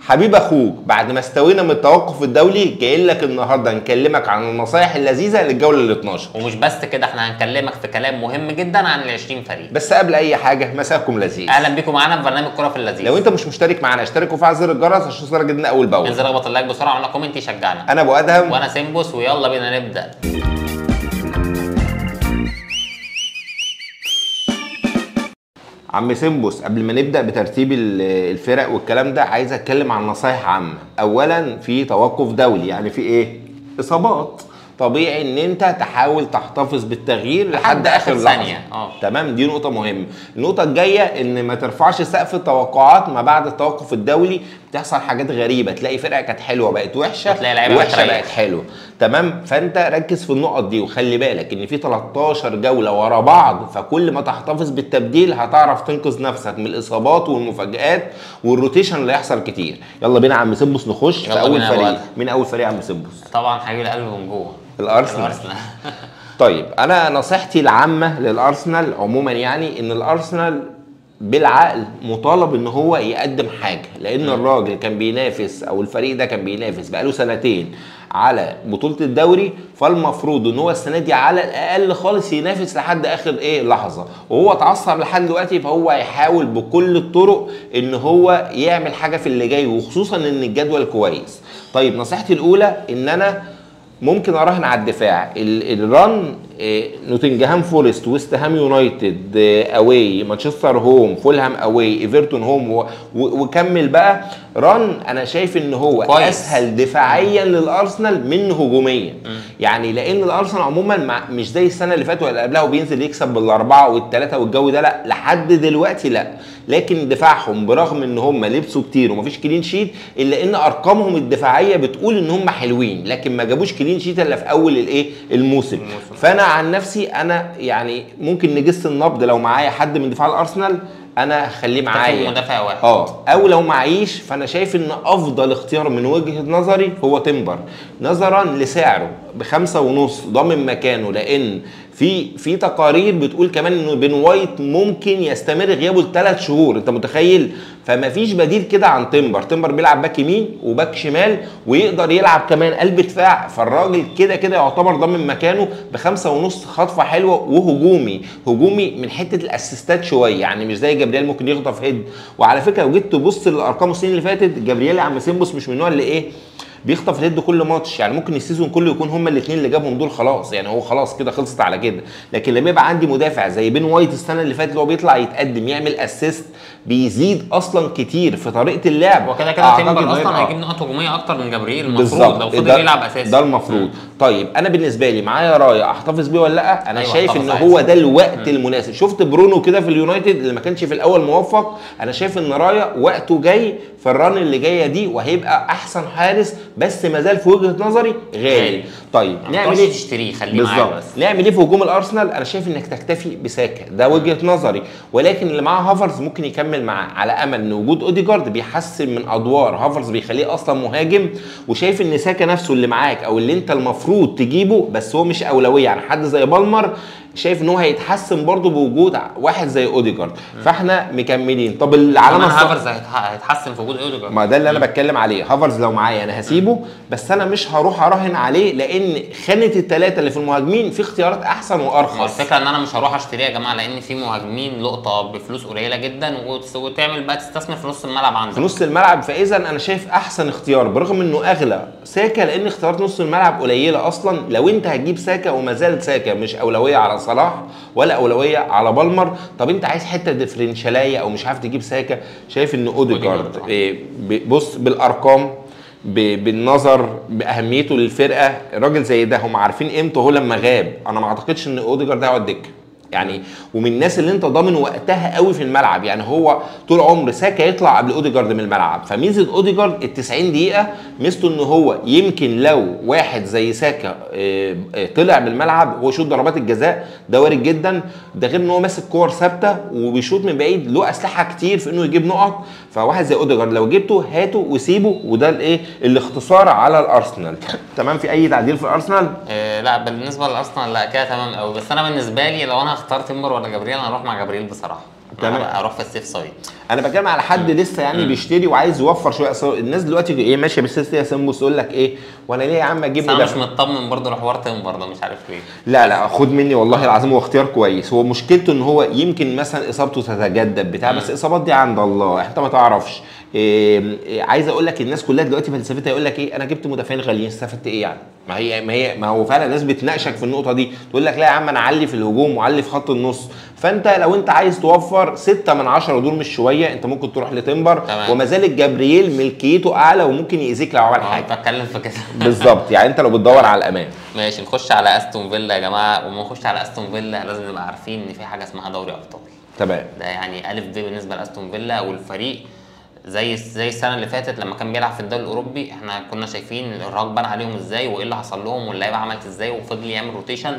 حبيب اخوك بعد ما استوينا من التوقف الدولي جايين لك النهارده نكلمك عن النصايح اللذيذه للجوله ال 12 ومش بس كده احنا هنكلمك في كلام مهم جدا عن ال 20 فريق بس قبل اي حاجه مساكم لذيذ اهلا بيكم معانا في برنامج كره في اللذيذ لو انت مش مشترك معانا اشترك وفعل زر الجرس عشان توصلك جدنا اول باول انزل اخبط اللايك بسرعه وعمل كومنت يشجعنا انا ابو ادهم وانا سيمبوس ويلا بينا نبدا عم سيمبوس قبل ما نبدا بترتيب ال- الفرق والكلام ده عايز اتكلم عن نصايح عامه اولا في توقف دولي يعني في ايه اصابات طبيعي ان انت تحاول تحتفظ بالتغيير لحد اخر لحظه ثانية. اه. تمام دي نقطه مهمه النقطه الجايه ان ما ترفعش سقف التوقعات ما بعد التوقف الدولي بتحصل حاجات غريبه تلاقي فرقه كانت حلوه بقت وحشه وتلاقي لعيبة وحشه بتريح. بقت حلو تمام فانت ركز في النقط دي وخلي بالك ان في 13 جوله ورا بعض فكل ما تحتفظ بالتبديل هتعرف تنقذ نفسك من الاصابات والمفاجآت والروتيشن اللي هيحصل كتير يلا بينا يا عم سيمبوس نخش في يلا اول بينا يا فريق واد. مين اول فريق يا عم سيمبوس طبعا حبيب القلب من جوه الارسنال الارسنال طيب انا نصيحتي العامه للارسنال عموما يعني ان الارسنال بالعقل مطالب ان هو يقدم حاجه لان الراجل كان بينافس او الفريق ده كان بينافس بقاله سنتين على بطوله الدوري فالمفروض ان هو السنه دي على الاقل خالص ينافس لحد اخر ايه لحظه وهو اتعثر لحد دلوقتي فهو هيحاول بكل الطرق ان هو يعمل حاجه في اللي جاي وخصوصا ان الجدول كويس طيب نصيحتي الاولى ان انا ممكن اراهن على الدفاع ال- الرن آه، نوتنجهام فورست ويست هام يونايتد آه، اواي مانشستر هوم فولهام اواي ايفرتون هوم و- و- وكمل بقى رن انا شايف ان هو كويس. اسهل دفاعيا للارسنال من هجوميا يعني لان الارسنال عموما مع مش زي السنه اللي فاتت ولا قبلها وبينزل يكسب بالاربعه والثلاثه والجو ده لا لحد دلوقتي لا لكن دفاعهم برغم ان هم لبسوا كتير ومفيش كلين شيت الا ان ارقامهم الدفاعيه بتقول ان هم حلوين لكن ما جابوش كلين شيت الا في اول الايه الموسم الموسم. فانا عن نفسي انا يعني ممكن نجس النبض لو معايا حد من دفاع الارسنال انا هخليه معايا مدافع واحد اه او لو معيش فانا شايف ان افضل اختيار من وجهه نظري هو تمبر نظرا لسعره بخمسة ونص ضامن مكانه لان في في تقارير بتقول كمان انه بين وايت ممكن يستمر غيابه لثلاث شهور انت متخيل فما فيش بديل كده عن تمبر تمبر بيلعب باك يمين وباك شمال ويقدر يلعب كمان قلب دفاع فالراجل كده كده يعتبر ضامن مكانه بخمسة ونص خطفه حلوه وهجومي هجومي من حته الاسيستات شويه يعني مش زي جابرييل ممكن يخطف هيد وعلى فكره لو جيت تبص للارقام السنين اللي فاتت جابرييل يا عم سيمبوس مش من النوع اللي ايه بيخطف الهيد كل ماتش يعني ممكن السيزون كله يكون هما الاثنين اللي جابهم دول خلاص يعني هو خلاص كده خلصت على كده لكن لما يبقى عندي مدافع زي بين وايت السنه اللي فاتت اللي هو بيطلع يتقدم يعمل اسيست بيزيد اصلا كتير في طريقه اللعب وكده كده أعتقد تيمبر إنه اصلا يبقى- هيجيب نقط هجوميه اكتر من جبريل المفروض بالظبط لو فضل ده- يلعب اساسي ده المفروض طيب انا بالنسبه لي معايا رايه احتفظ بيه ولا لا انا أيوة، شايف احتفظ ان عادي. هو ده الوقت المناسب شفت برونو كده في اليونايتد اللي ما كانش في الاول موفق انا شايف ان رايه وقته جاي في الران اللي جايه دي وهيبقى احسن حارس بس ما زال في وجهه نظري غالي غالي. طيب ما نعمل تروحش ايه تشتريه خليه معاك بالظبط بس نعمل ايه في هجوم الارسنال انا شايف انك تكتفي بساكا ده وجهه نظري ولكن اللي معاه هافرز ممكن يكمل معاه على امل ان وجود اوديجارد بيحسن من ادوار هافرز بيخليه اصلا مهاجم وشايف ان ساكا نفسه اللي معاك او اللي انت المفروض تجيبه بس هو مش اولويه يعني حد زي بالمر شايف ان هو هيتحسن برضه بوجود واحد زي اوديجارد فاحنا مكملين طب العلامه كمان الصح هافرز هيتح- هيتحسن في وجود اوديجارد ما ده اللي انا بتكلم عليه هافرز لو معايا انا هسيبه بس انا مش هروح اراهن عليه لان خانه الثلاثه اللي في المهاجمين في اختيارات احسن ما وارخص الفكره ان انا مش هروح اشتريه يا جماعه لان في مهاجمين لقطه بفلوس قليله جدا وتس- وتعمل بقى تستثمر في نص الملعب عندك في نص الملعب فاذا انا شايف احسن اختيار برغم انه اغلى ساكا لان اختيارات نص الملعب قليله اصلا لو انت هتجيب ساكا وما زال ساكا مش اولويه على صلاح ولا اولويه على بالمر طب انت عايز حته ديفرنشاليه او مش عارف تجيب ساكا شايف ان اوديجارد أوديجارد. إيه، ب- بص بالارقام ب- بالنظر باهميته للفرقه راجل زي ده هم عارفين قيمته هو لما غاب انا ما اعتقدش ان اوديجارد هيقعد دكه يعني ومن الناس اللي انت ضامن وقتها قوي في الملعب يعني هو طول عمر ساكا يطلع قبل اوديجارد من الملعب فميزه اوديجارد ال 90 دقيقه ميزته ان هو يمكن لو واحد زي ساكا اه، اه، طلع من الملعب هو يشوط ضربات الجزاء ده وارد جدا ده غير ان هو ماسك كور ثابته وبيشوط من بعيد له اسلحه كتير في انه يجيب نقط فواحد زي اوديجارد لو جبته هاته وسيبه وده الايه الاختصار على الارسنال تمام في اي تعديل في الارسنال آه لا بالنسبه لارسنال لا كده تمام قوي بس انا بالنسبه لي لو انا هختار تيمبر ولا جبريل انا هروح مع جبريل بصراحه تمام. انا اروح في السيف سايد انا بتكلم على حد لسه يعني بيشتري وعايز يوفر شويه أصل الناس دلوقتي ايه ماشيه بالسيستم يا سمبوس تقول لك ايه وانا ليه يا عم اجيب بس انا مش مدافع مطمن برضه لحوار تمبر ده مش عارف ليه لا لا خد مني والله العظيم هو اختيار كويس هو مشكلته ان هو يمكن مثلا اصابته تتجدد بتاع بس الاصابات دي عند الله انت ما تعرفش إيه إيه عايز اقول لك الناس كلها دلوقتي فلسفتها يقول لك ايه انا جبت مدافعين غاليين استفدت ايه يعني ما هي ما هي ما هو فعلا الناس بتناقشك في النقطه دي تقول لك لا يا عم انا علي في الهجوم وعلي في خط النص فانت لو انت عايز توفر ستة من عشرة دول مش شويه انت ممكن تروح لتمبر تمام. وما زال جابرييل ملكيته اعلى وممكن يأذيك لو عمل اه حاجه بتكلم في كده بالظبط يعني انت لو بتدور على الامان ماشي نخش على استون فيلا يا جماعه وما نخش على استون فيلا لازم نبقى عارفين ان في حاجه اسمها دوري ابطال تمام ده يعني الف ب بالنسبه لاستون فيلا والفريق زي زي السنه اللي فاتت لما كان بيلعب في الدوري الاوروبي احنا كنا شايفين الارهاق بان عليهم ازاي وايه اللي حصل لهم واللعيبه عملت ازاي وفضل يعمل روتيشن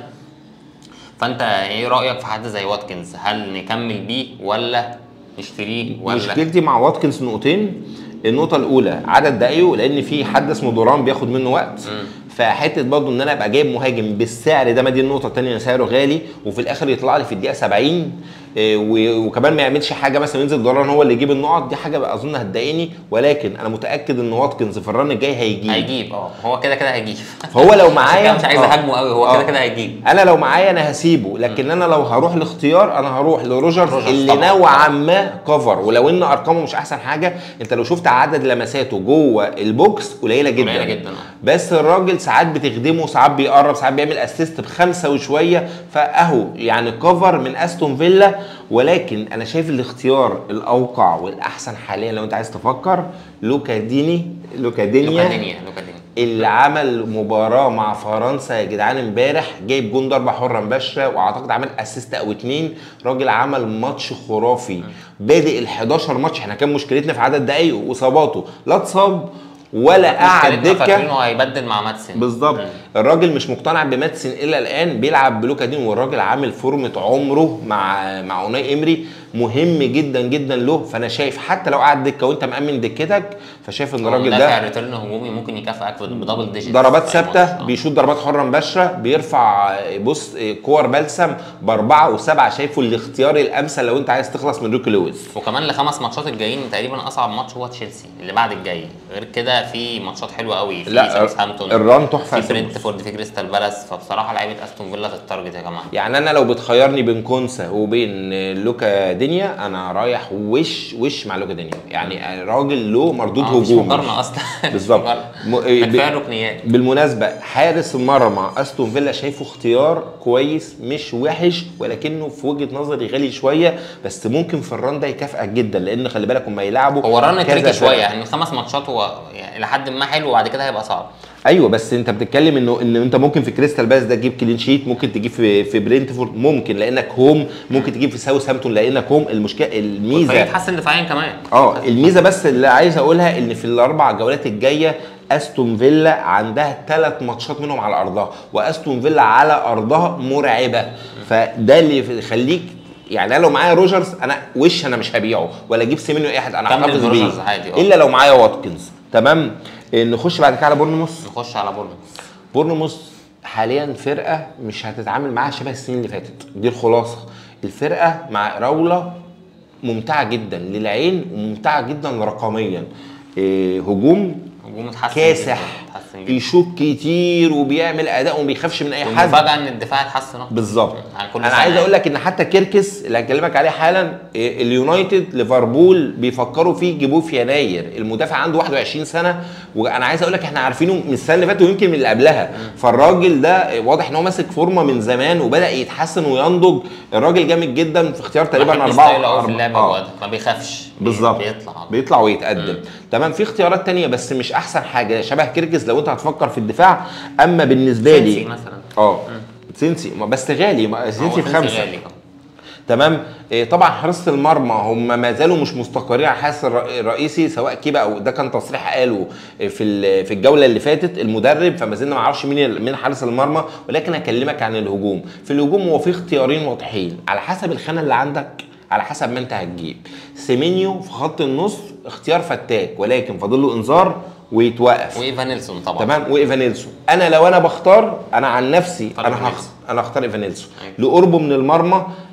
فانت ايه رايك في حد زي واتكنز هل نكمل بيه ولا نشتريه ولا مشكلتي مع واتكنز نقطتين النقطة الأولى عدد دقايقه لأن في حد اسمه دوران بياخد منه وقت فحتة برضه إن أنا أبقى جايب مهاجم بالسعر ده ما دي النقطة التانية إن سعره غالي وفي الآخر يطلع لي في الدقيقة 70 إيه، و- وكمان ما يعملش حاجة مثلا ينزل دوران هو اللي يجيب النقط دي حاجة بقى أظن هتضايقني ولكن أنا متأكد إن واتكنز في الرن الجاي هيجيب هيجيب اه هو كده كده هيجيب فهو لو عشان معايا كده مش عايز آه. اهاجمه قوي هو كده آه. كده هيجيب انا لو معايا انا هسيبه لكن انا لو هروح لاختيار انا هروح لروجرز روجرز اللي طبعاً. نوعا ما كفر ولو ان ارقامه مش احسن حاجه انت لو شفت عدد لمساته جوه البوكس قليله جدا قليلة جداً، آه. بس الراجل ساعات بتخدمه ساعات بيقرب ساعات بيعمل اسيست بخمسه وشويه فاهو يعني كفر من استون فيلا ولكن انا شايف الاختيار الاوقع والاحسن حاليا لو انت عايز تفكر لوكا ديني لوكا دينيا لوكا دينيا لوكا دينيا اللي عمل مباراة مع فرنسا يا جدعان امبارح جايب جون ضربة حرة مباشرة واعتقد عمل اسيست او اتنين راجل عمل ماتش خرافي بادئ ال 11 ماتش احنا كان مشكلتنا في عدد دقايقه واصاباته لا اتصاب ولا قعد مشكلتنا فاكرين دكة هو هيبدل مع ماتسن بالظبط مم. الراجل مش مقتنع بماتسن الى الان بيلعب بلوكا دين والراجل عامل فورمه عمره مع مع اوناي امري مهم جدا جدا له فانا شايف حتى لو قعد دكه وانت مامن دكتك فشايف ان الراجل ده مدافع ريتيرن هجومي ممكن يكافئك بدبل ديجيت ضربات في أي ثابته ماتش. آه. بيشوط ضربات حره مباشره بيرفع بص كور بلسم باربعه وسبعه شايفه الاختيار الامثل لو انت عايز تخلص من روكي لويس وكمان الخمس ماتشات الجايين تقريبا اصعب ماتش هو تشيلسي اللي بعد الجاي غير كده في ماتشات حلوه قوي في لا ساوثهامبتون الران تحفه في برنتفورد في كريستال بالاس فبصراحه لعيبه استون فيلا في التارجت يا جماعه يعني انا لو بتخيرني بين كونسا وبين لوكا دينيا انا رايح وش وش مع لوكا دينيا يعني راجل له مردود آه، مفيش هجومي مقارنه اصلا بالظبط. مقارنة. م- إيه، ده كفايه ب- الركنيات بالمناسبة حارس المرمى استون فيلا شايفه اختيار كويس مش وحش ولكنه في وجهة نظري غالي شوية بس ممكن في الران ده يكافئك جدا لان خلي بالك هم يلعبوا هو رن كذا تريكي شويه فرقة. يعني خمس ماتشات هو يعني لحد ما حلو وبعد كده هيبقى صعب ايوه بس انت بتتكلم انه ان انت ممكن في كريستال باس ده تجيب كلين شيت ممكن تجيب في في برينتفورد ممكن لانك هوم ممكن تجيب في ساوثهامبتون لانك هوم المشكله الميزه فيتحسن دفاعيا كمان اه الميزه بس اللي عايز اقولها ان في الاربع جولات الجايه استون فيلا عندها ثلاث ماتشات منهم على ارضها واستون فيلا على ارضها مرعبه فده اللي يخليك يعني انا لو معايا روجرز انا وش انا مش هبيعه ولا اجيب سيمينيو اي حد انا كمل هحتفظ بروجرز بيه عادي، اه. الا لو معايا واتكنز تمام إيه، نخش بعد كده على بورنموث نخش على بورنموث بورنموث حاليا فرقه مش هتتعامل معاها شبه السنين اللي فاتت دي الخلاصه الفرقه مع راوله ممتعه جدا للعين وممتعه جدا رقميا إيه هجوم هجوم اتحسن كاسح جداً، اتحسن جدا بيشوط كتير وبيعمل اداء وما بيخافش من اي حد والمفاجاه ان الدفاع اتحسن اكتر بالظبط عن كل انا سنة عايز يعني. اقول لك ان حتى كيركس اللي هكلمك عليه حالا إيه، اليونايتد ليفربول بيفكروا فيه يجيبوه في يناير المدافع عنده 21 سنه وانا عايز اقول لك احنا عارفينه من السنه اللي فاتت ويمكن من اللي قبلها فالراجل ده واضح ان هو ماسك فورمه من زمان وبدا يتحسن وينضج الراجل جامد جدا في اختيار تقريبا بحب اربعه ستايله قوي في اللعب آه. الواد ما بيخافش بي- بالظبط بيطلع بيطلع ويتقدم تمام في اختيارات تانية بس مش احسن حاجه شبه كيركس لو انت هتفكر في الدفاع اما بالنسبه سينسي لي مثلا اه سينسي ما- بس غالي ما- هو سينسي بخمسه غالي، اه. تمام إيه طبعا حراسه المرمى هم ما زالوا مش مستقرين على الحارس الر- الرئيسي سواء كيبا او ده كان تصريح قاله في ال- في الجوله اللي فاتت المدرب فما زلنا ما نعرفش مين ال- مين حارس المرمى ولكن هكلمك عن الهجوم في الهجوم هو في اختيارين واضحين على حسب الخانه اللي عندك على حسب ما انت هتجيب سيمينيو في خط النص اختيار فتاك ولكن فاضل له انذار ويتوقف وايفانيلسون طبعا تمام وايفانيلسون انا لو انا بختار انا عن نفسي اختار انا هخ... إيفانيلسون. انا اختار ايفانيلسون أيوة. لقربه من المرمى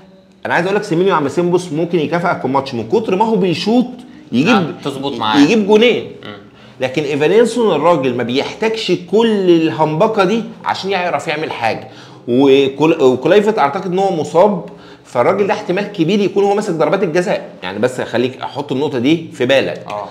انا عايز اقول لك سيمينيو عم سيمبوس ممكن يكافئك في ماتش من كتر ما هو بيشوط يجيب نعم، تظبط معاه. يجيب جونين لكن ايفانيلسون الراجل ما بيحتاجش كل الهمبكه دي عشان يعرف يعمل حاجه وكل- وكلايفت اعتقد ان هو مصاب فالراجل ده احتمال كبير يكون هو ماسك ضربات الجزاء يعني بس خليك احط النقطه دي في بالك اه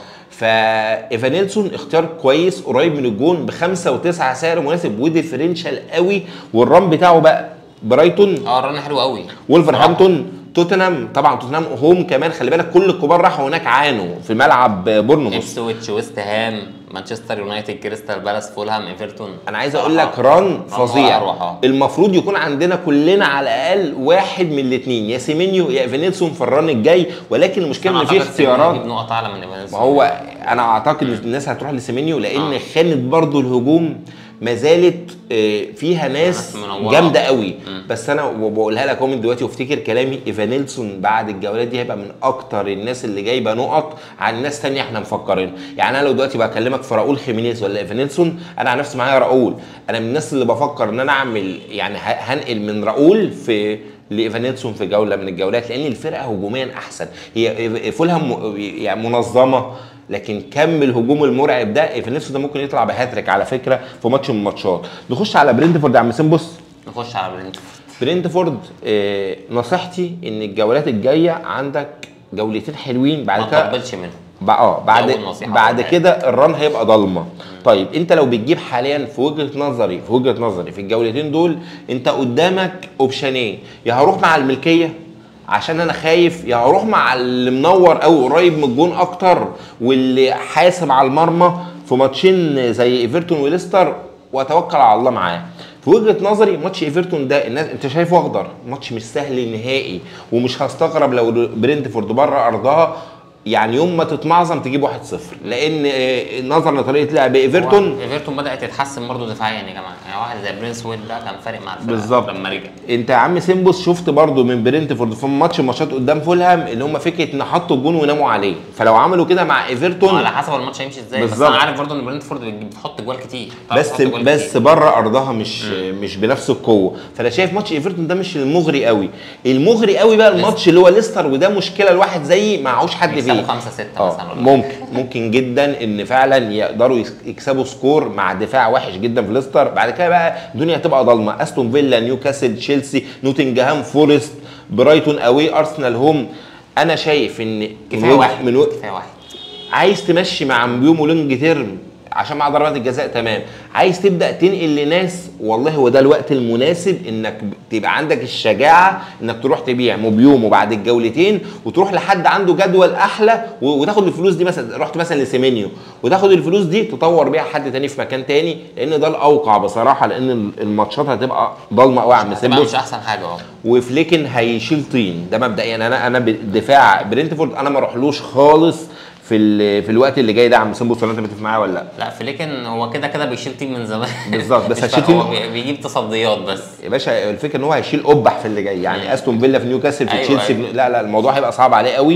فايفانيلسون اختيار كويس قريب من الجون بخمسة وتسعة سعر مناسب وديفرنشال قوي والران بتاعه بقى برايتون اه الرن حلو قوي وولفرهامبتون توتنهام طبعا توتنهام هوم كمان خلي بالك كل الكبار راحوا هناك عانوا في ملعب بورنموث ابسويتش ويست هام مانشستر يونايتد كريستال بالاس فولهام ايفرتون انا عايز اقول لك ران ولا فظيع أروح، آه. المفروض يكون عندنا كلنا على الاقل واحد من الاثنين يا سيمينيو يا ايفانيلسون في الران الجاي ولكن المشكله ان في اختيارات يجيب نقط اعلى من ايفانيلسون ما هو انا اعتقد ان الناس هتروح لسيمينيو لان آه. خانه برضو الهجوم ما زالت آه، فيها ناس ناس منورة. جامده قوي مم. بس انا وبقولها لك اهو من دلوقتي وافتكر كلامي ايفانيلسون بعد الجولات دي هيبقى من اكتر الناس اللي جايبه نقط عن ناس تانية احنا مفكرين يعني انا لو دلوقتي بكلمك في راؤول خيمينيز ولا ايفانيلسون انا عن نفسي معايا راؤول انا من الناس اللي بفكر ان انا اعمل يعني ه- هنقل من راؤول في لايفانيلسون في جوله من الجولات لان الفرقه هجوميا احسن هي فولهام م- يعني منظمه لكن كم الهجوم المرعب ده ايفانيلسون ده ممكن يطلع بهاتريك على فكره في ماتش من الماتشات نخش على برينتفورد يا عم سيمبوس نخش على برينتفورد برينتفورد آه، نصيحتي ان الجولات الجايه عندك جولتين حلوين ما بعد كده تطبلش منه بع- اه بعد أول نصيحة بعد والله. كده الران هيبقى ضلمه طيب انت لو بتجيب حاليا في وجهه نظري في وجهه نظري في الجولتين دول انت قدامك اوبشنين يا هروح مع الملكيه عشان انا خايف يا هروح مع اللي منور قوي قريب من الجون اكتر واللي حاسب على المرمى في ماتشين زي ايفرتون وليستر واتوكل على الله معاه في وجهه نظري ماتش ايفرتون ده الناس انت شايفه اخضر ماتش مش سهل نهائي ومش هستغرب لو برينتفورد بره ارضها يعني يوم ما تتمعظم تجيب 1-0 لان آه، نظرا لطريقه لعب ايفرتون هو ايفرتون بدات تتحسن برضه دفاعيا يا جماعه يعني واحد زي برنس ويل ده كان فارق مع الفرقه بالظبط. لما رجع انت يا عم سيمبوس شفت برضو من برينتفورد في ماتش ماتشات قدام فولهام اللي هم فكره ان حطوا الجون وناموا عليه فلو عملوا كده مع ايفرتون على حسب الماتش هيمشي ازاي بس بالظبط. انا عارف برضه ان برنتفورد بتجيب- بتحط جوال كتير بتعرف بس تحط جوال بس كتير. بره ارضها مش مش بنفس القوه فانا شايف ماتش ايفرتون ده مش المغري قوي المغري قوي بقى الماتش اللي هو ليستر وده مشكله الواحد زيي معهوش حد يكسبوا فيه خمسة ستة اه مثلا ولا ممكن ممكن جدا ان فعلا يقدروا يس- يكسبوا سكور مع دفاع وحش جدا في ليستر بعد كده بقى الدنيا هتبقى ضلمه استون فيلا نيوكاسل تشيلسي نوتنجهام فورست برايتون اوي ارسنال هوم انا شايف ان كفايه من واحد من و... كفايه واحد عايز تمشي مع مبيوم ولونج تيرم عشان مع ضربات الجزاء تمام عايز تبدا تنقل لناس والله هو ده الوقت المناسب انك تبقى عندك الشجاعه انك تروح تبيع مبيوم وبعد الجولتين وتروح لحد عنده جدول احلى و- وتاخد الفلوس دي مثلا رحت مثلا لسيمينيو وتاخد الفلوس دي تطور بيها حد تاني في مكان تاني لان ده الاوقع بصراحه لان الماتشات هتبقى ضلمه قوي يا عم هتبقى سيمبوس مش احسن حاجه اه وفليكن هيشيل طين ده مبدئيا انا انا بدفاع برينتفورد انا ما اروحلوش خالص في ال- في الوقت اللي جاي ده يا عم سيمبوس ولا انت متفق معايا ولا لا؟ لا فليكن هو كده كده بيشيل تيم من زمان بالظبط، بس مش هتشيل فارق، هو تيم- بي- بيجيب تصديات بس يا باشا الفكره ان هو هيشيل قبح في اللي جاي يعني استون فيلا في نيوكاسل في أيوة، تشيلسي أيوة. في... لا لا الموضوع هيبقى صعب عليه قوي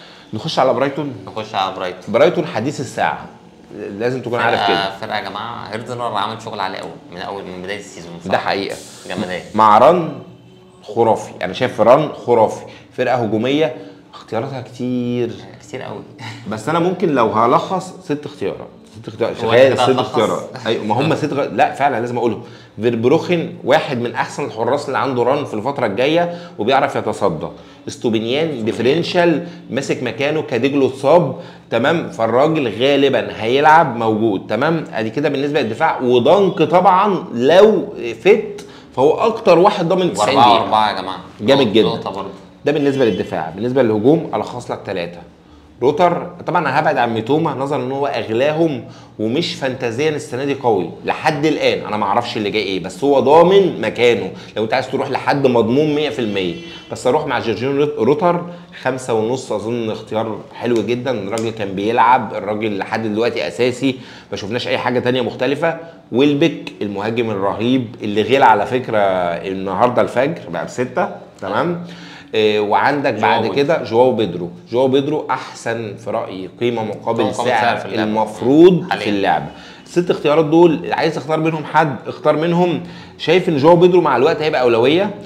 نخش على برايتون نخش على برايتون برايتون حديث الساعه لازم تكون عارف كده فرقه فرقه يا جماعه هيردنر عامل شغل عالي قوي من اول من بدايه السيزون ده بصراحة. حقيقه جمدان مع ران خرافي انا شايف ران خرافي فرقه هجوميه اختياراتها كتير كتير قوي بس انا ممكن لو هلخص ست اختيارات ست اختيارات هو شغال أنت كده ست هتلخص؟ اختيارات ايوه ما هم ست غ... لا فعلا لازم اقولهم فيربروخن واحد من احسن الحراس اللي عنده ران في الفتره الجايه وبيعرف يتصدى استوبينيان ديفرنشال ماسك مكانه كاديجلو اتصاب تمام فالراجل غالبا هيلعب موجود تمام ادي كده بالنسبه للدفاع ودانك طبعا لو فت فهو اكتر واحد ضامن 90 واربعه دقيقه واربعه يا جماعه جامد نقطة- جدا. نقطه برضه ده بالنسبه للدفاع بالنسبه للهجوم الخص لك ثلاثه روتر طبعا انا هبعد عن ميتوما نظرا ان هو اغلاهم ومش فانتازيا السنه دي قوي لحد الان انا ما اعرفش اللي جاي ايه بس هو ضامن مكانه لو انت عايز تروح لحد مضمون 100% بس اروح مع جورجين روتر خمسة ونص اظن اختيار حلو جدا الراجل كان بيلعب الراجل لحد دلوقتي اساسي ما شفناش اي حاجه تانية مختلفه ويلبك المهاجم الرهيب اللي غير على فكره النهارده الفجر بقى بسته تمام إيه، وعندك بعد بيدرو. كده جواو بيدرو جواو بيدرو احسن في رايي قيمه مقابل مقابل سعر سعر في اللعبة. المفروض حاليا. في اللعبه الست اختيارات دول عايز تختار منهم حد اختار منهم شايف ان جواو بيدرو مع الوقت هيبقى اولويه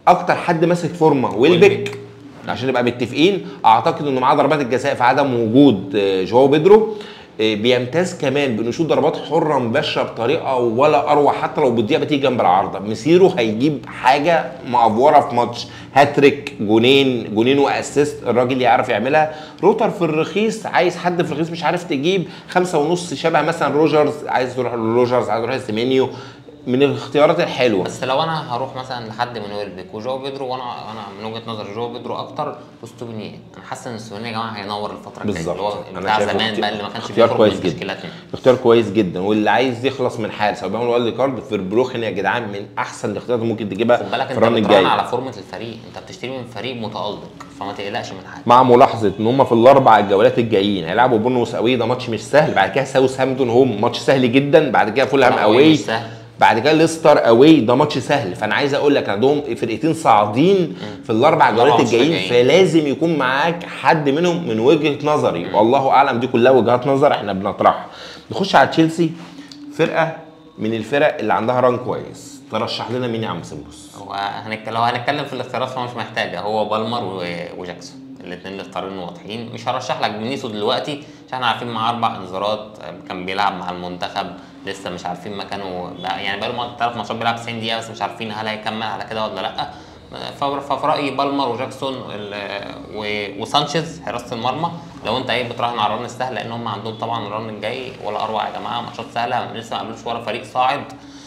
اكتر حد ماسك فورمه ويلبك عشان نبقى متفقين اعتقد انه معاه ضربات الجزاء في عدم وجود آه، جواو بيدرو آه، بيمتاز كمان بانه يشوط ضربات حره مباشره بطريقه ولا اروع حتى لو بتضيع بتيجي جنب العارضه مسيرو هيجيب حاجه مأفوره في ماتش هاتريك جونين جونين واسيست الراجل يعرف يعملها روتر في الرخيص عايز حد في الرخيص مش عارف تجيب خمسة ونص شبه مثلا روجرز عايز تروح لروجرز عايز تروح لسيمينيو من الاختيارات الحلوه بس لو انا هروح مثلا لحد من ويلبك وجو بيدرو وانا انا من وجهه نظري جو بيدرو اكتر وستوبينيه انا حاسس ان السوبينيه يا جماعه هينور الفتره الجايه اللي هو بالظبط بتاع شايفه زمان اختي- بقى اللي ما كانش اختيار بيخرج كويس من جدا تشكيلاتنا اختيار كويس جدا واللي عايز يخلص من حال سواء بيعمل وايلد كارد في بروخن يا جدعان من احسن الاختيارات اللي ممكن تجيبها خد بالك في انت الرن بتراهن الجاي على فورمه الفريق انت بتشتري من فريق متالق فما تقلقش من حاجه مع ملاحظه ان هم في الاربع الجولات الجايين هيلعبوا بورنموث اوي ده ماتش مش سهل بعد كده ساوث هامبتون هوم ماتش سهل جدا بعد كده فولهام فولهام أوي اوي مش سهل. بعد كده ليستر اوي ده ماتش سهل فانا عايز اقول لك عندهم فرقتين صاعدين في الاربع جولات الأربع الجايين ماتشات فلازم يكون معاك حد منهم من وجهه نظري والله اعلم دي كلها وجهات نظر احنا بنطرحها نخش على تشيلسي فرقه من الفرق اللي عندها ران كويس ترشح لنا مين يا عم سمبوس هو هنك... لو هنتكلم في الاختيارات فمش محتاجه هو بالمر و... وجاكسون الاثنين الاختيارين واضحين مش هرشح لك بنيسو دلوقتي عشان احنا عارفين معاه اربع انذارات كان بيلعب مع المنتخب لسه مش عارفين مكانه بقى يعني بقى له ثلاث ماتشات بيلعب 90 دقيقه بس مش عارفين هل هيكمل على كده ولا لا ف- ففي رايي بالمر وجاكسون ال- و- وسانشيز حراسه المرمى لو انت ايه بتراهن على الرن السهل لان هم عندهم طبعا الرن الجاي ولا اروع يا جماعه ماتشات سهله لسه ما قابلوش ولا فريق صاعد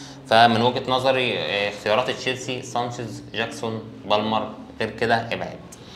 فمن وجهه نظري آه، اختيارات تشيلسي سانشيز جاكسون بالمر غير كده ابعد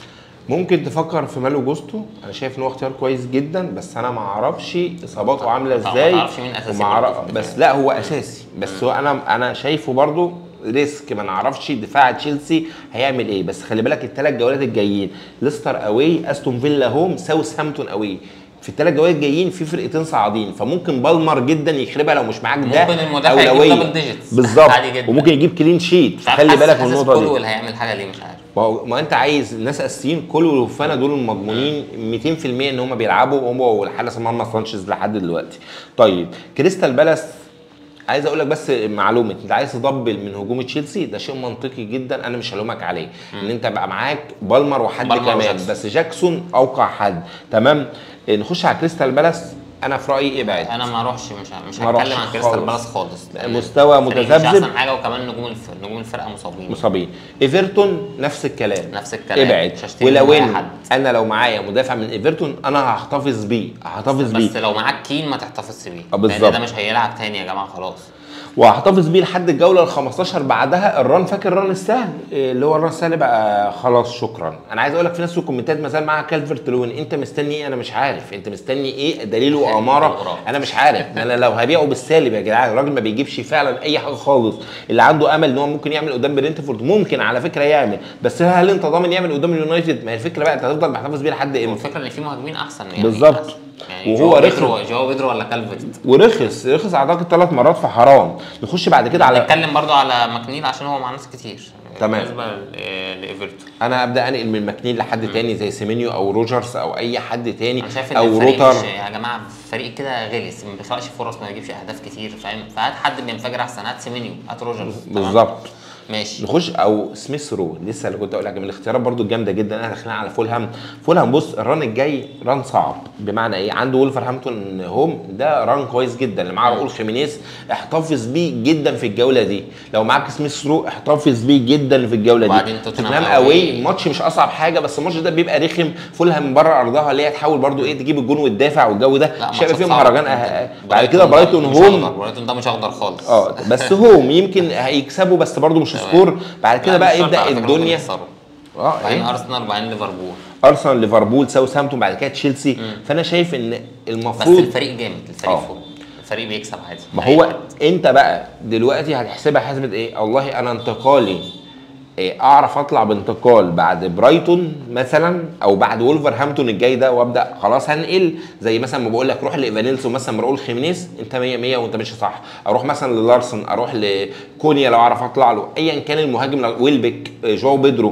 ممكن تفكر في مالو جوستو انا شايف ان هو اختيار كويس جدا بس انا ما اعرفش اصاباته عامله طبعاً ازاي ما تعرفش مين أساسي وما أعرف- برضه في بس الدفاع. لا هو اساسي بس هو انا انا شايفه برضو ريسك ما نعرفش دفاع تشيلسي هيعمل ايه بس خلي بالك الثلاث جولات الجايين ليستر اوي استون فيلا هوم ساوث هامبتون اوي في الثلاث جولات الجايين في فرقتين صاعدين فممكن بالمر جدا يخربها لو مش معاك ده ممكن المدافع يجيب أولوية. double digits. بالظبط عادي جدا. وممكن يجيب كلين شيت مش عارف خلي حاسس- بالك من حاسس النقطه دي كولويل هيعمل حاجه ليه مش عارف ما هو ما انت عايز الناس اساسيين كل وفانا دول المضمونين 200% ان هم بيلعبوا هم والحارس المرمى سانشيز لحد دلوقتي. طيب كريستال بالاس عايز اقول لك بس معلومه انت عايز تضبل من هجوم تشيلسي ده شيء منطقي جدا انا مش هلومك عليه ان انت بقى معاك بالمر وحد بالمر كمان وجاكسون. بس جاكسون اوقع حد تمام نخش على كريستال بالاس انا في رايي ابعد انا ما اروحش مش مش ما أروحش هتكلم عن كريستال خالص. بالاس خالص مستوى الفريق متذبذب. مش احسن حاجه وكمان نجوم الف... نجوم الفرقه مصابين مصابين ايفرتون نفس الكلام نفس الكلام. ابعد مش هشتري ولو من أي ان حد. انا لو معايا مدافع من ايفرتون انا هحتفظ بيه هحتفظ بيه بس لو معاك كين ما تحتفظش بيه آه، لان بالظبط. ده مش هيلعب تاني يا جماعه خلاص وهحتفظ بيه لحد الجوله ال 15 بعدها الران فاكر الران السهل إيه اللي هو الران السهل بقى خلاص شكرا انا عايز اقول لك في ناس في الكومنتات ما زال معاها كالفرت لوين انت مستني ايه انا مش عارف انت مستني ايه دليل واماره الغراب. انا مش عارف انا لو هبيعه بالسالب يا جدعان الراجل ما بيجيبش فعلا اي حاجه خالص اللي عنده امل ان هو ممكن يعمل قدام برينتفورد ممكن على فكره يعمل بس هل انت ضامن يعمل قدام اليونايتد ما هي الفكره بقى انت هتفضل محتفظ بيه لحد امتى والفكره ان في مهاجمين احسن يعني بالظبط. أحسن. يعني وهو جواو رخم. بيدرو جواو بيدرو ولا كالفرت ورخص رخص اعتقد ثلاث مرات فحرام نخش بعد كده على نتكلم برضو على ماكنيل عشان هو مع ناس كتير تمام. بالنسبه ل- لايفرتون انا ابدا انقل من ماكنين لحد تاني زي سيمينيو او روجرز او اي حد تاني انا شايف ان او الفريق روتر مش يا جماعه فريق كده غلس ما بيخلقش فرص ما بيجيبش اهداف كتير فاهم فهات حد بينفجر احسن هات سيمينيو هات روجرز تمام؟ بالظبط ماشي نخش او سميث رو لسه اللي كنت اقول لك من الاختيارات برضو الجامده جدا احنا داخلين على فولهام فولهام بص الران الجاي ران صعب بمعنى ايه عنده ولفرهامبتون هوم ده ران كويس جدا اللي معاه راؤول خيمينيز احتفظ بيه جدا في الجوله دي لو معاك سميث رو احتفظ بيه جدا في الجوله دي وبعدين توتنهام توتنهام أوي. اوي ماتش مش اصعب حاجه بس الماتش ده بيبقى رخم فولهام بره ارضها اللي هي تحاول برضو ايه تجيب الجون وتدافع والجو ده لا مش هيبقى ماتشات فيه صعبة مهرجان جداً. أه- بعد كده برايتون مش هوم أخضر. برايتون ده مش اخضر خالص اه بس هوم يمكن هيكسبوا بس برضو مش سكور بعد كده لا، بقى مش شرط يبدا على فكرة ممكن الدنيا يخسروا. اه بعدين إيه؟ ارسنال وبعدين ليفربول ارسنال ليفربول ساوثهامبتون بعد كده تشيلسي فانا شايف ان بس المفروض الفريق جامد الفريق آه. فوق الفريق بيكسب عادي ما أي هو حد. انت بقى دلوقتي هتحسبها حسبة ايه والله انا انتقالي إيه اعرف اطلع بانتقال بعد برايتون مثلا او بعد وولفرهامبتون الجاي ده وابدا خلاص هنقل زي مثلا ما بقول لك روح لايفانيلسون مثلا راؤول خيمينيز انت 100 100 وانت ماشي صح اروح مثلا للارسن اروح لكونيا لو اعرف اطلع له ايا كان المهاجم لو- ويلبك إيه، جواو بيدرو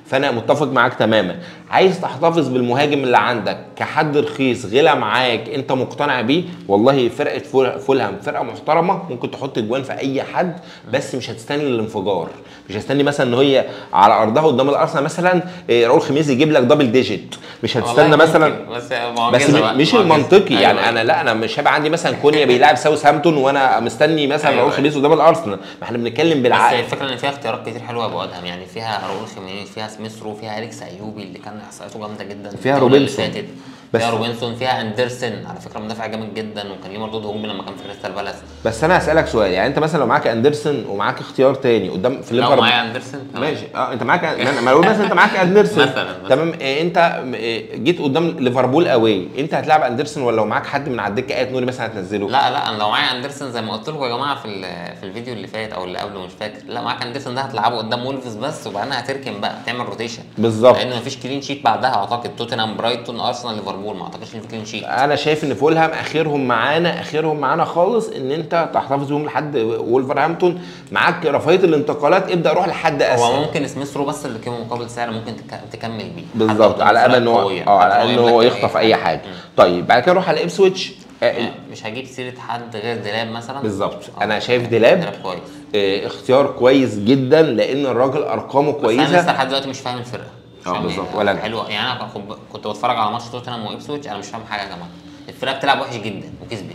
فانا متفق معاك تماما عايز تحتفظ بالمهاجم اللي عندك كحد رخيص غلى معاك انت مقتنع بيه والله فرقه فول- فولهام فرقه محترمه ممكن تحط اجوان في اي حد بس مش هتستني الانفجار مش هتستني مثلا ان هي على ارضها قدام الارسنال مثلا إيه، راؤول خميس يجيب لك دبل ديجيت مش هتستنى والله مثلا ممكن، بس بس معجزة بقى، مش معجزة. المنطقي أيوة، يعني أيوة. انا لا انا مش هيبقى عندي مثلا كونيا بيلاعب ساوثهامبتون وانا مستني مثلا أيوة، راؤول خميس قدام الارسنال ما احنا بنتكلم بس بالعقل الفكره ان فيها اختيارات كتير حلوه يا ابو ادهم يعني فيها راؤول خيمينيز فيها سميثرو فيها اريكس ايوبي اللي كان احصائياته جامده جدا فيها الجولة اللي روبنسون. فاتت. بس- فيها روبنسون فيها اندرسون على فكره مدافع جامد جدا وكان ليه مردود هجومي لما كان في كريستال بالاس بس انا هسالك سؤال يعني انت مثلا لو معاك اندرسون ومعاك اختيار تاني قدام في لو ليفربول معايا اندرسون تمام. ماشي اه انت معاك ما انا بقول مثلا انت معاك اندرسون مثلاً، مثلاً. تمام إيه انت إيه جيت قدام ليفربول قوي انت هتلعب اندرسون ولا لو معاك حد من على الدكه ايات نوري مثلا هتنزله لا لا انا لو معايا اندرسون زي ما قلت لكم يا جماعه في ال- في الفيديو اللي فات او اللي قبله مش فاكر لا معاك اندرسون ده هتلعبه قدام وولفز بس وبعدين هتركن بقى تعمل روتيشن بالظبط. لان مفيش كلين شيت بعدها اعتقد توتنهام برايتون ارسنال ليفربول ما اعتقدش ان في كلين شيت انا شايف ان فولهام اخرهم معانا اخرهم معانا خالص ان انت تحتفظ بيهم لحد وولفرهامبتون معاك رفاهيه الانتقالات ابدا روح لحد هو اسهل ممكن سميث رو بس اللي كان مقابل سعر ممكن تك- تكمل بيه بالظبط حتى على قدام امل ان فرق هو قوية. اه على حتى امل ان لو هو يبدأ يخطف اي حاجه مم. طيب بعد كده نروح على ابسويتش آه، مش هجيب سيره حد غير ديلاب مثلا بالظبط. آه. أنا شايف ديلاب. ديلاب كويس آه، اختيار كويس جدا لان الراجل ارقامه بس انا لسه كويسه لحد دلوقتي مش فاهم الفرقه مش اه فاهم بالظبط، هي ولا أنا. حلوه يعني انا كنت- كنت بتفرج على ماتش توتنهام وابسويتش انا مش فاهم حاجه يا جماعه الفرقه بتلعب وحش جدا وكسبت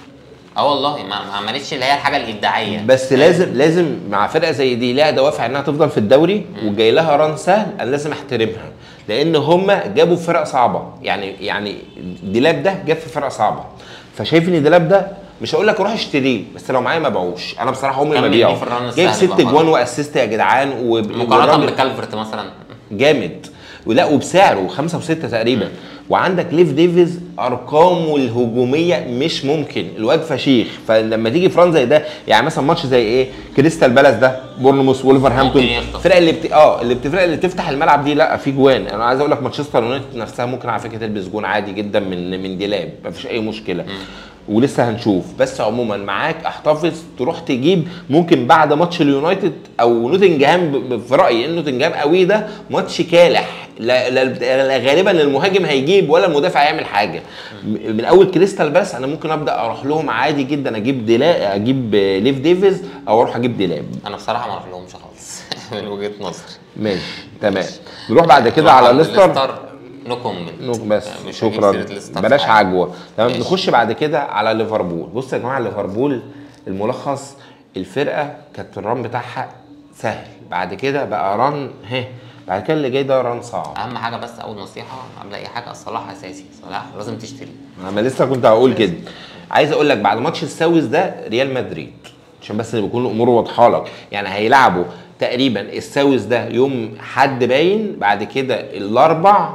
اه والله ما ما عملتش اللي هي الحاجه الابداعيه بس لازم لازم مع فرقه زي دي لها دوافع انها تفضل في الدوري وجاي لها ران سهل انا لازم احترمها لان هم جابوا فرق صعبه يعني يعني ديلاب ده جاب في فرق صعبه فشايف ان ديلاب ده مش هقول لك روح اشتريه بس لو معايا ما باعوش انا بصراحه عمري ما كمل بيعه بيه في الران جايب السهل ست بقى جوان خلاص. واسيست يا جدعان و- مقارنه والراجل- بكالفرت مثلا جامد ولا وبسعره خمسة وستة تقريبا وعندك ليف ديفيز ارقامه الهجوميه مش ممكن الواد فشيخ فلما تيجي فران زي ده يعني مثلا ماتش زي ايه كريستال بالاس ده بورنموث وولفرهامبتون ممكن يخطف. الفرق اللي بت... اه اللي بتفرق اللي تفتح الملعب دي لا في جوان انا عايز اقول لك مانشستر يونايتد نفسها ممكن على فكره تلبس جون عادي جدا من من ديلاب مفيش اي مشكله ولسه هنشوف بس عموما معاك احتفظ تروح تجيب ممكن بعد ماتش اليونايتد او نوتنجهام ب- ب- في رايي ان نوتنجهام قوي ده ماتش كالح لا لا لا غالبا المهاجم هيجيب ولا المدافع هيعمل حاجه م- من اول كريستال بس انا ممكن ابدا اروح لهم عادي جدا اجيب ديلا اجيب ليف ديفيز او اروح اجيب ديلاب انا بصراحه ما اروحلهمش خالص من وجهه نظري ماشي تمام نروح بعد كده نروح على عند ليستر نو كومنت نو بس مش هجيب شكرا سيرة ليستر بلاش في حاجة. عجوه تمام ماشي. نخش بعد كده على ليفربول بصوا يا جماعه ليفربول الملخص الفرقه كانت الران بتاعها سهل بعد كده بقى ران ها بعد كده اللي جاي ده ران صعب اهم حاجه بس اول نصيحه قبل اي حاجه صلاح اساسي صلاح لازم تشتري انا لسه كنت هقول كده عايز اقول لك بعد ماتش الساوث ده ريال مدريد عشان بس بيكون الامور واضحه لك يعني هيلعبوا تقريبا الساوث ده يوم حد باين بعد كده الاربع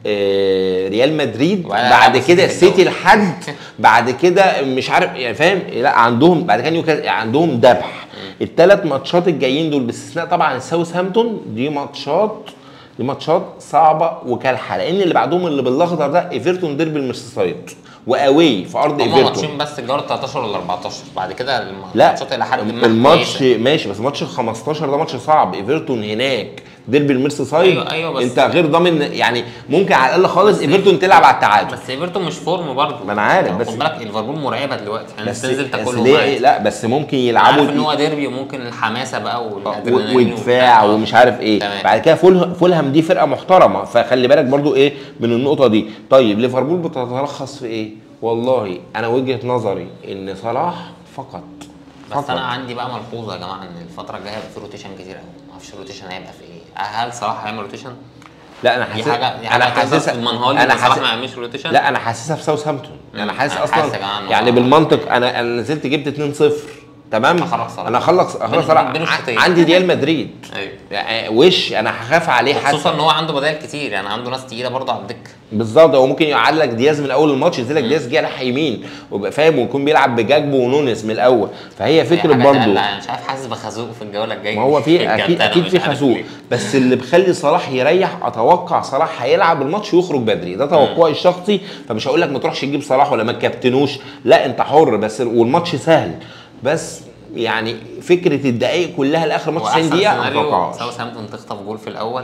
آه، ريال مدريد وبعدين بعد هيلعبوا كده السيتي السيتي لحد بعد كده مش عارف يعني فاهم لا عندهم بعد كده نيوكاسل عندهم ذبح الثلاث ماتشات الجايين دول باستثناء طبعا الساوث هامبتون دي ماتشات دي ماتشات صعبه وكالحه لان اللي بعدهم اللي بالاخضر ده ايفرتون ديربي الميرسيسايد واواي في ارض هما ايفرتون ماتشين بس الجوله 13 ولا 14 بعد كده لا الماتشات الى حد ما الماتش كويسة. ماشي بس ماتش ال 15 ده ماتش صعب ايفرتون هناك ديربي الميرسيسايد أيوة، أيوة، بس- انت غير ضامن يعني ممكن على الاقل خالص ايفرتون تلعب على التعادل بس ايفرتون مش فورم برضه ما أنا عارف، بس- خد بالك ليفربول مرعبه دلوقتي يعني بس تنزل بس تاكلهم ليه عادي. لا بس ممكن عارف يلعبوا ان هو ديربي وممكن الحماسه بقى و- والادرينالين ودفاع وبتاع. ومش عارف ايه تمام. بعد كده فول فولهام دي فرقه محترمه فخلي بالك برضو ايه من النقطه دي طيب ليفربول بتتلخص في ايه والله انا وجهه نظري ان صلاح فقط بس فقط انا عندي بقى ملحوظه يا جماعه ان الفتره الجايه هيبقى في روتيشن كتير قوي ما اعرفش الروتيشن هيبقى في ايه هل صلاح هيعمل روتيشن لا انا دي حاسس حاجه دي انا حاجه حاسسها حاسسها المنهال انا ان صلاح حاسس ما يعملش روتيشن لا انا حاسسها في ساوثهامبتون انا مم. حاسس أنا اصلا حاسس يا جماعة إن هو- يعني بالمنطق انا انا نزلت جبت 2-0 تمام خلاص صلاح. انا اخلص اخلص بين- صلاح بين الشوطين. عندي ريال مدريد ايوه يعني وش انا هخاف عليه خصوصا حتى ان هو عنده بدائل كتير يعني عنده ناس تقيله برضه على الدكه بالظبط هو ممكن يقعد لك دياز من اول الماتش ينزل لك دياز جناح يمين ويبقى فاهم ويكون بيلعب بجاجبو ونونس من الاول فهي فكره حاجة برضه تقلق، انا مش عارف حاسس بخازوق في الجوله الجايه ما هو في اكيد الكابتن، اكيد مش في عارف خازوق ليه. بس اللي بخلي صلاح يريح اتوقع صلاح هيلعب الماتش ويخرج بدري ده توقعي الشخصي فمش هقول لك ما تروحش تجيب صلاح ولا ما تكابتنوش لا انت حر بس والماتش سهل بس يعني فكره الدقائق كلها لاخر ماتش 90 واحسن دقيقه ما سيناريو اتوقعهاش ساوثهامبتون تخطف جول في الاول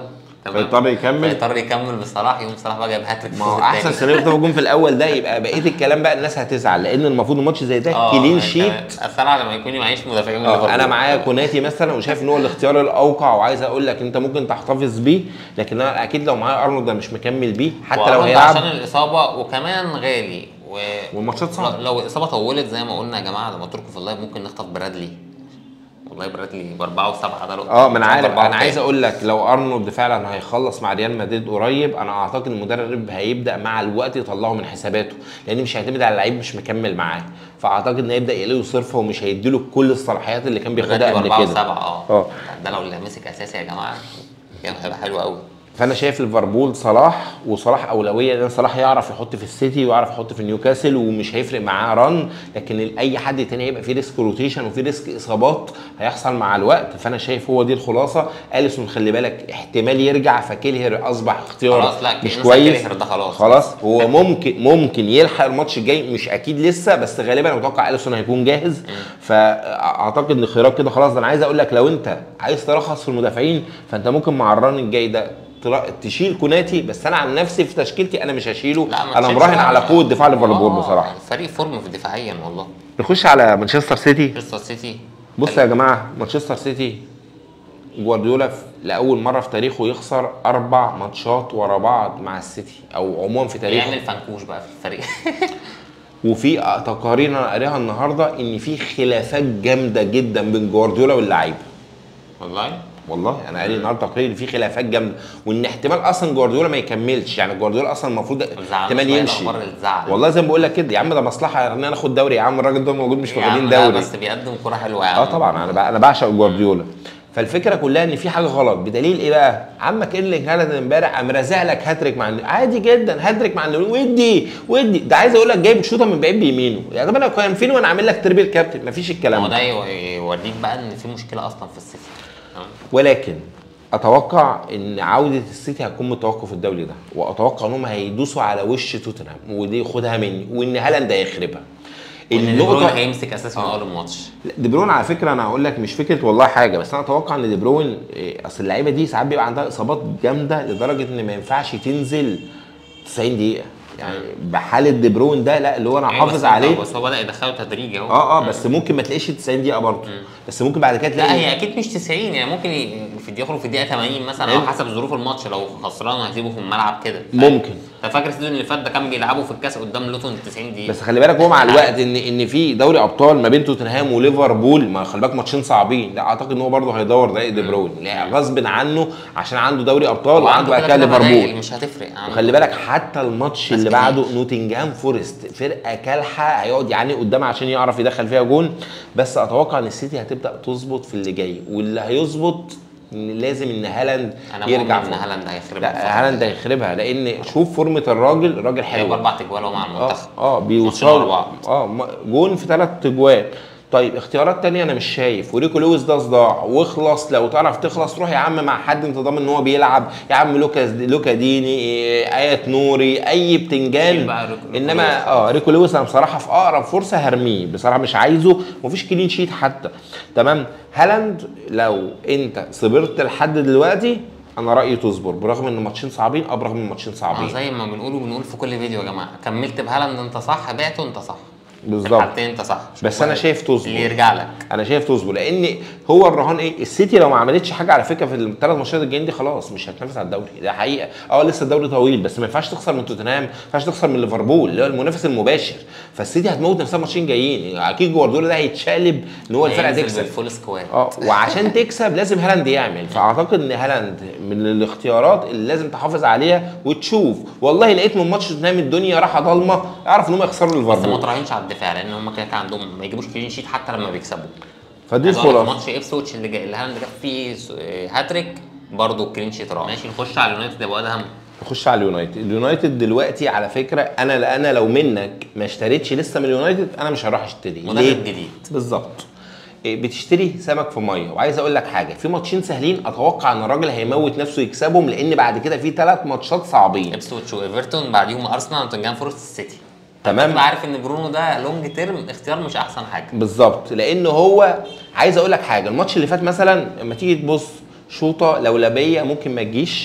تمام فيضطر يكمل. فيضطر يكمل بصلاح يقوم صلاح بقى جايب هاتريك في ما هو الشوط احسن التاني. سيناريو يخطف الجون في الاول ده يبقى بقيه الكلام بقى الناس هتزعل لان المفروض الماتش زي ده اه كلين يعني شيت تمام. اصل انا لما يكون معيش مدافعين من اه ليفربول. انا معايا كوناتي مثلا وشايف ان هو الاختيار الاوقع وعايز اقول لك انت ممكن تحتفظ بيه لكن انا اكيد لو معايا ارنولد ده مش مكمل بيه حتى لو وأرنولد هيلعب عشان الاصابه وكمان غالي و... والماتشات صعبة. لو- لو الاصابه طولت زي ما قلنا يا جماعه لما تركوا في اللايف ممكن نخطف برادلي والله برادلي باربعه وسبعه ده لو اه ما انا عارف أربعة انا عايز وتاني. اقول لك لو ارنولد فعلا هيخلص مع ريال مدريد قريب انا اعتقد المدرب هيبدا مع الوقت يطلعه من حساباته لان مش هيعتمد على لعيب مش مكمل معاه فاعتقد ان هيبدا يلاقيه صرفه ومش هيديله كل الصلاحيات اللي كان برادلي بياخدها قبل باربعه كده وسبعه اه اه. ده لو اللي مسك اساسي يا جماعه كان هيبقى حلو قوي فانا شايف ليفربول صلاح وصلاح اولويه لان صلاح يعرف يحط في السيتي ويعرف يحط في نيوكاسل ومش هيفرق معاه رن لكن اي حد تاني هيبقى فيه ريسك روتيشن وفيه ريسك اصابات هيحصل مع الوقت فانا شايف هو دي الخلاصه اليسون خلي بالك احتمال يرجع فكيلهر اصبح اختيار خلاص لا مش انسى كويس كيلهر ده خلاص خلاص هو ممكن ممكن يلحق الماتش الجاي مش اكيد لسه بس غالبا انا متوقع اليسون هيكون جاهز فاعتقد ان خيارات كده خلاص ده انا عايز اقول لك لو انت عايز ترخص في المدافعين فانت ممكن مع الران الجاي ده ترا- تشيل كوناتي بس انا عن نفسي في تشكيلتي انا مش هشيله لا ما انا تشيلش مراهن بقى. على قوه دفاع ليفربول آه، بصراحه الفريق فورم في دفاعيا والله نخش على مانشستر سيتي مانشستر سيتي بص يا جماعه مانشستر سيتي جوارديولا في- لاول مره في تاريخه يخسر اربع ماتشات ورا بعض مع السيتي او عموما في تاريخه يعمل فنكوش بقى في الفريق وفي تقارير انا قاريها النهارده ان في خلافات جامده جدا بين جوارديولا واللعيبه والله والله انا قاري النهارده تقرير إن في خلافات جامده وان احتمال اصلا جوارديولا ما يكملش يعني جوارديولا اصلا المفروض احتمال يمشي الاخبار اللي تزعل والله زي ما بقول لك كده يا عم ده مصلحه ان انا اخد دوري يا عم الراجل ده موجود مش يا عم واخدين لا، دوري بس بيقدم كرة حلوة يا عم اه طبعا انا بع- انا بعشق جوارديولا فالفكره كلها ان في حاجه غلط بدليل ايه بقى عمك ايرلينج هالاند امبارح قام رازع لك هاتريك مع النو- عادي جدا هاتريك مع النو- ودي ودي ده عايز اقول لك جايب شوطه من بعيد بيمينه يا طب انا كان فين وانا عامل لك تربيه كابتن مفيش ما الكلام هو ده ده يو- يوريك بقى ان في مشكلة اصلا في السيتي تمام ولكن اتوقع ان عوده السيتي هتكون متوقف الدولي ده واتوقع انهم هيدوسوا على وش توتنهام ودي خدها مني وان هالاند هيخربها وان دي بروين النقطه هيمسك اساسي من اول الماتش لا، دي بروين على فكره انا هقول لك مش فكره والله حاجه بس انا اتوقع ان دي بروين إيه، اصل اللعيبه دي ساعات بيبقى عندها اصابات جامده لدرجه ان ما ينفعش تنزل 90 دقيقه يعني بحاله دي بروين ده لا اللي هو انا أيوة، حافظ بس- عليه بس هو بدأ يدخله تدريجي اهو اه اه بس ممكن ما تلاقيش 90 دقيقه برضه بس ممكن بعد كده لا تلاقي هي اكيد مش 90 يعني ممكن ي- في يخرج في الدقيقه 80 مثلا او حلو. حسب ظروف الماتش لو خسران هيسيبه في الملعب كده فاهم؟ ممكن. انت فاكر السيزون اللي فات ده كان بيلعبوا في الكاس قدام لوتون 90 دقيقه بس خلي بالك هو مع الوقت ان ان في دوري ابطال ما بين توتنهام وليفربول ما خلي بالك ماتشين صعبين لا اعتقد ان هو برضه هيدور دقيق دي بروين لا غصب عنه عشان عنده دوري ابطال وعنده بعد كده بدايل ليفربول مش هتفرق عنده. وخلي بالك حتى الماتش ناس اللي كتير. بعده نوتنجهام فورست فرقه كالحه هيقعد يعني قدامها عشان يعرف يدخل فيها جون بس اتوقع ان السيتي هتبدا تظبط في اللي جاي واللي هيظبط إن لازم ان هالاند انا يرجع مؤمن ان فوق. هالاند هيخرب لا هالاند هيخربها لان شوف فورمه الراجل الراجل هيبقى حلو اربع تجوال هو مع اه المنتخب اه ماتشين ورا بيوصلوا بعض. اه م- جون في ثلاث اجوان طيب اختيارات تانية انا مش شايف وريكو لويس ده صداع واخلص لو تعرف تخلص روح يا عم مع حد انت ضامن ان هو بيلعب يا عم لوكاس لوكا ديني إيه، ايات نوري اي شيل بتنجان بقى ريكو- ريكو انما لويس. اه ريكو لويس انا بصراحه في اقرب فرصه هرميه بصراحه مش عايزه ومفيش كلين شيت حتى تمام هالاند لو انت صبرت لحد دلوقتي انا رايي تصبر برغم ان ماتشين صعبين اه برغم ان ماتشين اه صعبين زي ما بنقوله بنقول في كل فيديو يا جماعه كملت بهالاند انت صح بعته انت صح في بالظبط الحالتين انت صح بس انا شايف تصبر اللي يرجع لك انا شايف تصبر لان هو الرهان ايه السيتي لو ما عملتش حاجه على فكره في الثلاث ماتشات الجايين دي خلاص مش هتنافس على الدوري ده حقيقه اه لسه الدوري طويل بس ما ينفعش تخسر من توتنهام ما ينفعش تخسر من ليفربول اللي هو المنافس المباشر فالسيتي هتموت نفسها ماتشين جايين اكيد جوارديولا ده هيتشقلب ان هو الفرقه هينزل تكسب بالفول سكواد اه وعشان تكسب لازم هالاند يعمل فاعتقد ان هالاند من الاختيارات اللي لازم تحافظ عليها وتشوف والله لقيت من ماتش توتنهام الدنيا رايحه ضلمه اعرف ان هم يخسروا بس ما ليفربول تراهنش على الدفاع لان هم كده كده عندهم ما يجيبوش كلين شيت حتى لما بيكسبوا فدي عايز أقول لك الخلاصه ماتش ابسوتش اللي جاي اللي هالاند جاب فيه س- آه، هاتريك برضه الكلين شيت راح ماشي نخش على اليونايتد يا ابو ادهم نخش على اليونايتد اليونايتد دلوقتي على فكره انا انا لو منك ما اشتريتش لسه من اليونايتد انا مش هروح اشتري مدرب ليه جديد بالظبط إيه، بتشتري سمك في ميه وعايز اقول لك حاجه في ماتشين سهلين اتوقع ان الراجل هيموت نفسه يكسبهم لان بعد كده في ثلاث ماتشات صعبين ابسوتش وايفرتون بعديهم ارسنال ونوتنجهام فورست السيتي تمام. تبقى عارف ان برونو ده لونج تيرم اختيار مش احسن حاجه بالظبط لان هو عايز اقول لك حاجه الماتش اللي فات مثلا لما تيجي تبص شوطه لولبيه ممكن ما تجيش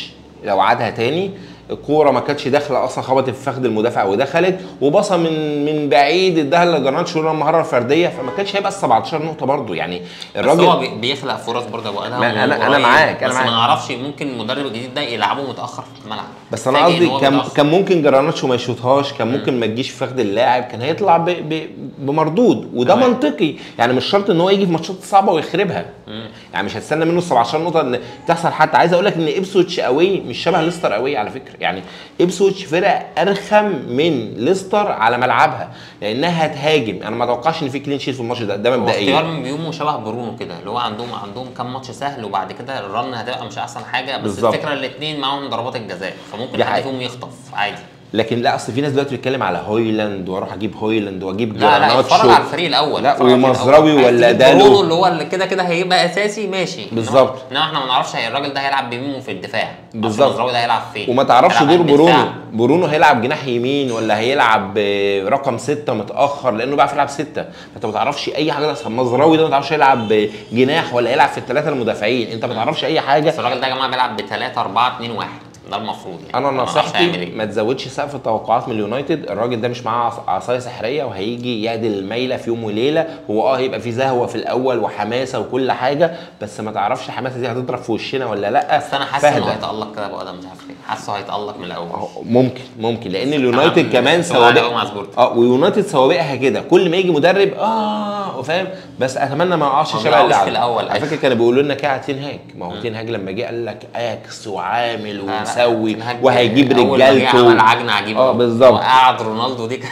لو عادها تاني الكوره ما كانتش داخله اصلا خبطت في فخذ المدافع ودخلت وبصه من من بعيد اداها لجرناتشو المهاره الفرديه فما كانش هيبقى ال 17 نقطه برضو يعني بس هو الراجل بي- بيخلق فرص برضه يا ابو ادهم ما أنا- أنا وقريب. معاك، أنا بس معاك. ما نعرفش ممكن المدرب الجديد ده يلعبه متاخر في الملعب بس انا فاجئ إن قصدي هو كان متأخر. كان ممكن جراناتشو ما يشوطهاش كان ممكن ما تجيش في فخد اللاعب كان هيطلع ب... ب... بمردود وده تمام. منطقي يعني مش شرط ان هو يجي في ماتشات صعبه ويخربها يعني مش هتستنى منه ال 17 نقطه ان تحصل حتى عايز اقول لك ان ابسوتش قوي مش شبه ليستر قوي على فكره يعني ابسوتش فرقه ارخم من ليستر على ملعبها لانها هتهاجم انا ما اتوقعش ان في كلين شيت في الماتش ده ده هو مبدئيا اختيار من بيومه شبه برونو كده اللي هو عندهم عندهم كام ماتش سهل وبعد كده الرن هتبقى مش احسن حاجه بس بالظبط. الفكره الاثنين معاهم ضربات الجزاء فممكن دي حد حقيقة. فيهم يخطف عادي لكن لا اصل في ناس دلوقتي بتتكلم على هويلاند واروح اجيب هويلاند واجيب لا لا اتفرج جراناتشو على الفريق الاول لا، اتفرج على الفريق ومزراوي الأول. عايز ولا تجيب دالو. برونو اللي هو اللي كده كده هيبقى اساسي ماشي إنما- بالظبط. انما احنا ما نعرفش هي- الراجل ده هيلعب بمين في الدفاع معرفش بالظبط. مزراوي ده هيلعب فين وما تعرفش هيلعب دور قلب برونو دفاع. برونو هيلعب جناح يمين ولا هيلعب آه، رقم ستة متأخر لأنه بيعرف يلعب ستة فأنت ما تعرفش أي حاجة أصلا مزراوي ده ما تعرفش يلعب آه، جناح ولا يلعب في الثلاثة المدافعين أنت ما تعرفش أي حاجة بس الراجل ده يا جماعه بيلعب ب 3 4 2 1 ده المفروض يعني انا ما نعرفش هيعمل نصيحتي إيه. ما تزودش سقف التوقعات من اليونايتد الراجل ده مش معاه عص- عصايه سحريه وهيجي يعدل الميله في يوم وليله هو اه هيبقى في زهوه في الاول وحماسه وكل حاجه بس ما تعرفش الحماسه دي هتضرب في وشنا ولا لا بس انا حاسس انه فاهدى. هيتالق كده ابو ادم مش عارف ليه حاسه هيتالق من الاول أهو ممكن ممكن لان اليونايتد عامل كمان شغل عالي سوابق أوي مع سبورت. اه ويونايتد سوابقها كده كل ما يجي مدرب اه فاهم بس اتمنى ما يقعش ما شبه بيقعوش اللي في عمل. الأول، على أيوة. فكره كانوا بيقولوا لنا كده على تين هاج ما هو تين هاج لما جه قال لك اكس وعامل لا، لا، ومسوي تنهاج وهيجيب أول ما جه رجالته عمل عجنه عجيبه اه أوي. بالظبط وقعد رونالدو دي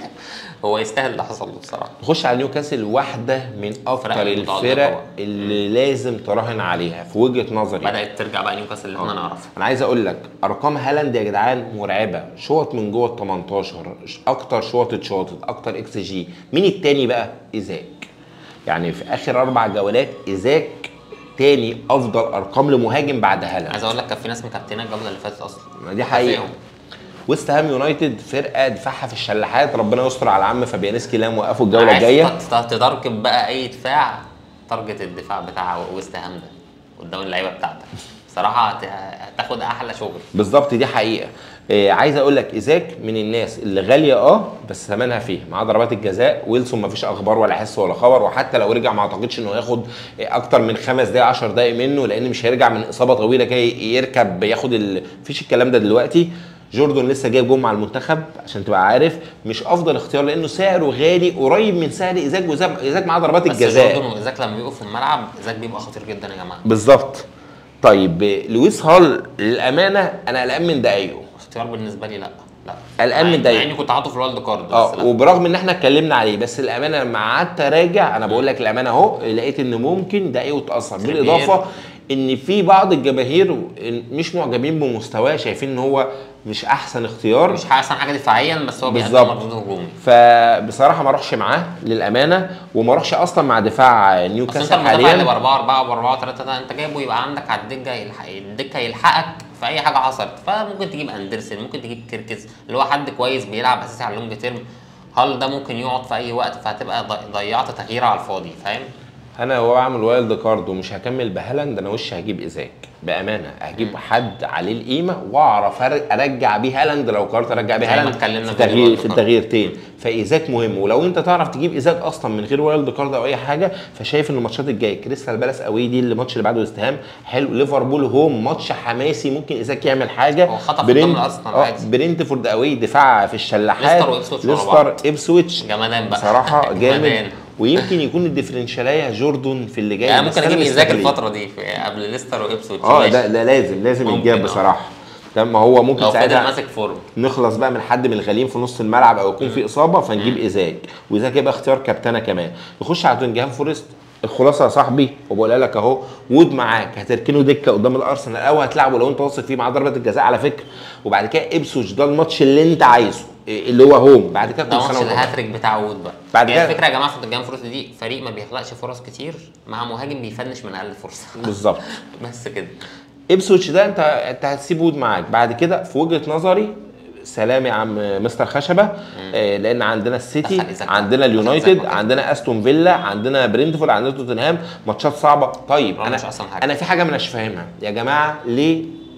هو يستاهل اللي حصل له بصراحه نخش على نيوكاسل واحده من اكتر فرق المتعددة الفرق طبعا. اللي لازم تراهن عليها في وجهه نظري بدات ترجع بقى نيوكاسل اللي احنا نعرفها انا عايز اقول لك ارقام هالاند يا جدعان مرعبه شوط من جوه ال 18 اكتر شوط اتشاطت اكتر اكس جي مين التاني بقى ايزاك يعني في اخر اربع جولات ايزاك تاني افضل ارقام لمهاجم بعد هالاند عايز اقول لك كان في ناس مكابتنه الجوله اللي فاتت اصلا ما دي حقيقه كافيهم. ويست هام يونايتد فرقه دفاعها في الشلاحات ربنا يستر على عم فابيانسكي لام وقفوا الجوله عايز الجايه تت- تتركب بقى اي دفاع تارجت الدفاع بتاع ويست هام ده قدام اللعيبه بتاعتك بصراحه هت- هتاخد احلى شغل بالظبط دي حقيقه إيه عايز اقول لك ايزاك من الناس اللي غاليه اه بس ثمنها فيه مع ضربات الجزاء ويلسون ما فيش اخبار ولا حس ولا خبر وحتى لو رجع ما اعتقدش انه هياخد إيه اكتر من خمس دقائق 10 دقائق منه لان مش هيرجع من اصابه طويله كده يركب ياخد ال... مفيش الكلام ده دلوقتي جوردن لسه جايب جول مع المنتخب عشان تبقى عارف مش افضل اختيار لانه سعره غالي قريب من سعر ايزاك وإيزاك- ايزاك معاه ضربات بس الجزاء جوردن وايزاك لما بيبقوا في الملعب ايزاك بيبقى خطير جدا يا جماعه بالظبط طيب لويس هال للامانه انا قلقان من دقايقه اختيار بالنسبه لي لا لا قلقان من مع- ده. مع اني كنت حاطه في الوايلد كارد بس اه لا وبرغم ان احنا اتكلمنا عليه بس الامانه لما قعدت اراجع انا بقول لك الامانه اهو لقيت ان ممكن دقايقه تاثر تريبير. بالاضافه ان في بعض الجماهير مش معجبين بمستواه شايفين ان هو مش احسن اختيار مش احسن حاجه دفاعيا بس هو بيقدم بالظبط. مردود هجومي فبصراحه ما اروحش معاه للامانه وما اروحش اصلا مع دفاع بس انت نيوكاسل المدافع اللي ب حاليا 4 4 ب 4 3 ده انت جايبه يبقى عندك على الدكه يلحق الدكه يلحقك في اي حاجه حصلت فممكن تجيب اندرسن ممكن تجيب كيركز اللي هو حد كويس بيلعب اساسي على اللونج تيرم هل ده ممكن يقعد في اي وقت فهتبقى ضي- ضيعت تغييره على الفاضي فاهم انا هو بعمل وايلد كارد ومش هكمل بهالاند انا وش هجيب ايزاك بامانه هجيب حد عليه القيمه واعرف أر- ارجع بيه هالاند لو قررت ارجع بيه زي ما هالاند اتكلمنا في في تغيير الوايلد في كارد. التغييرتين فايزاك مهم ولو انت تعرف تجيب ايزاك اصلا من غير وايلد كارد او اي حاجه فشايف ان الماتشات الجايه كريستال بالاس قوي دي الماتش اللي بعده استهام حلو ليفربول هوم ماتش حماسي ممكن ايزاك يعمل حاجه هو خطف قدام الأرسنال آه، عادي. برينتفورد قوي دفاع في الشلاحات ليستر وإبسويتش ورا ليستر بعض. ابسويتش جمدان بقى بصراحه جمدان. جامد ويمكن يكون الديفرنشاليه جوردن في اللي جاي يعني بس ممكن أنا اجيب ايزاك مستقلي. الفتره دي في قبل ليستر وابسويتش اه ماشي. ده ده لازم لازم ممكن، يتجاب آه. بصراحه تمام ما هو ممكن لو فضل ساعتها ماسك فورم نخلص بقى من حد من الغاليين في نص الملعب او يكون في اصابه فنجيب ايزاك وايزاك يبقى اختيار كابتنه كمان نخش على نوتنجهام فورست الخلاصه يا صاحبي وبقولها لك اهو وود معاك هتركنه دكه قدام الارسنال او هتلعبه لو انت واثق فيه مع ضربه الجزاء على فكره وبعد كده ابسوش ده الماتش اللي انت عايزه إيه اللي هو هوم بعد كده ده كل ماتش سنه وانت طيب. الهاتريك بتاع وود بقى بعد يعني كده- الفكره يا جماعه في نوتنجهام فورست دي فريق ما بيخلقش فرص كتير مع مهاجم بيفنش من اقل فرصه بالظبط بس كده ابسوتش ده انت انت هتسيب وود معاك بعد كده في وجهه نظري سلام يا عم مستر خشبه آه لان عندنا السيتي دخل إيزاك. عندنا دخل اليونايتد إيزاك. عندنا استون فيلا عندنا برينتفورد عندنا توتنهام ماتشات صعبه طيب هو انا مش أحسن حاجة. انا في حاجه مش فاهمها يا جماعه ليه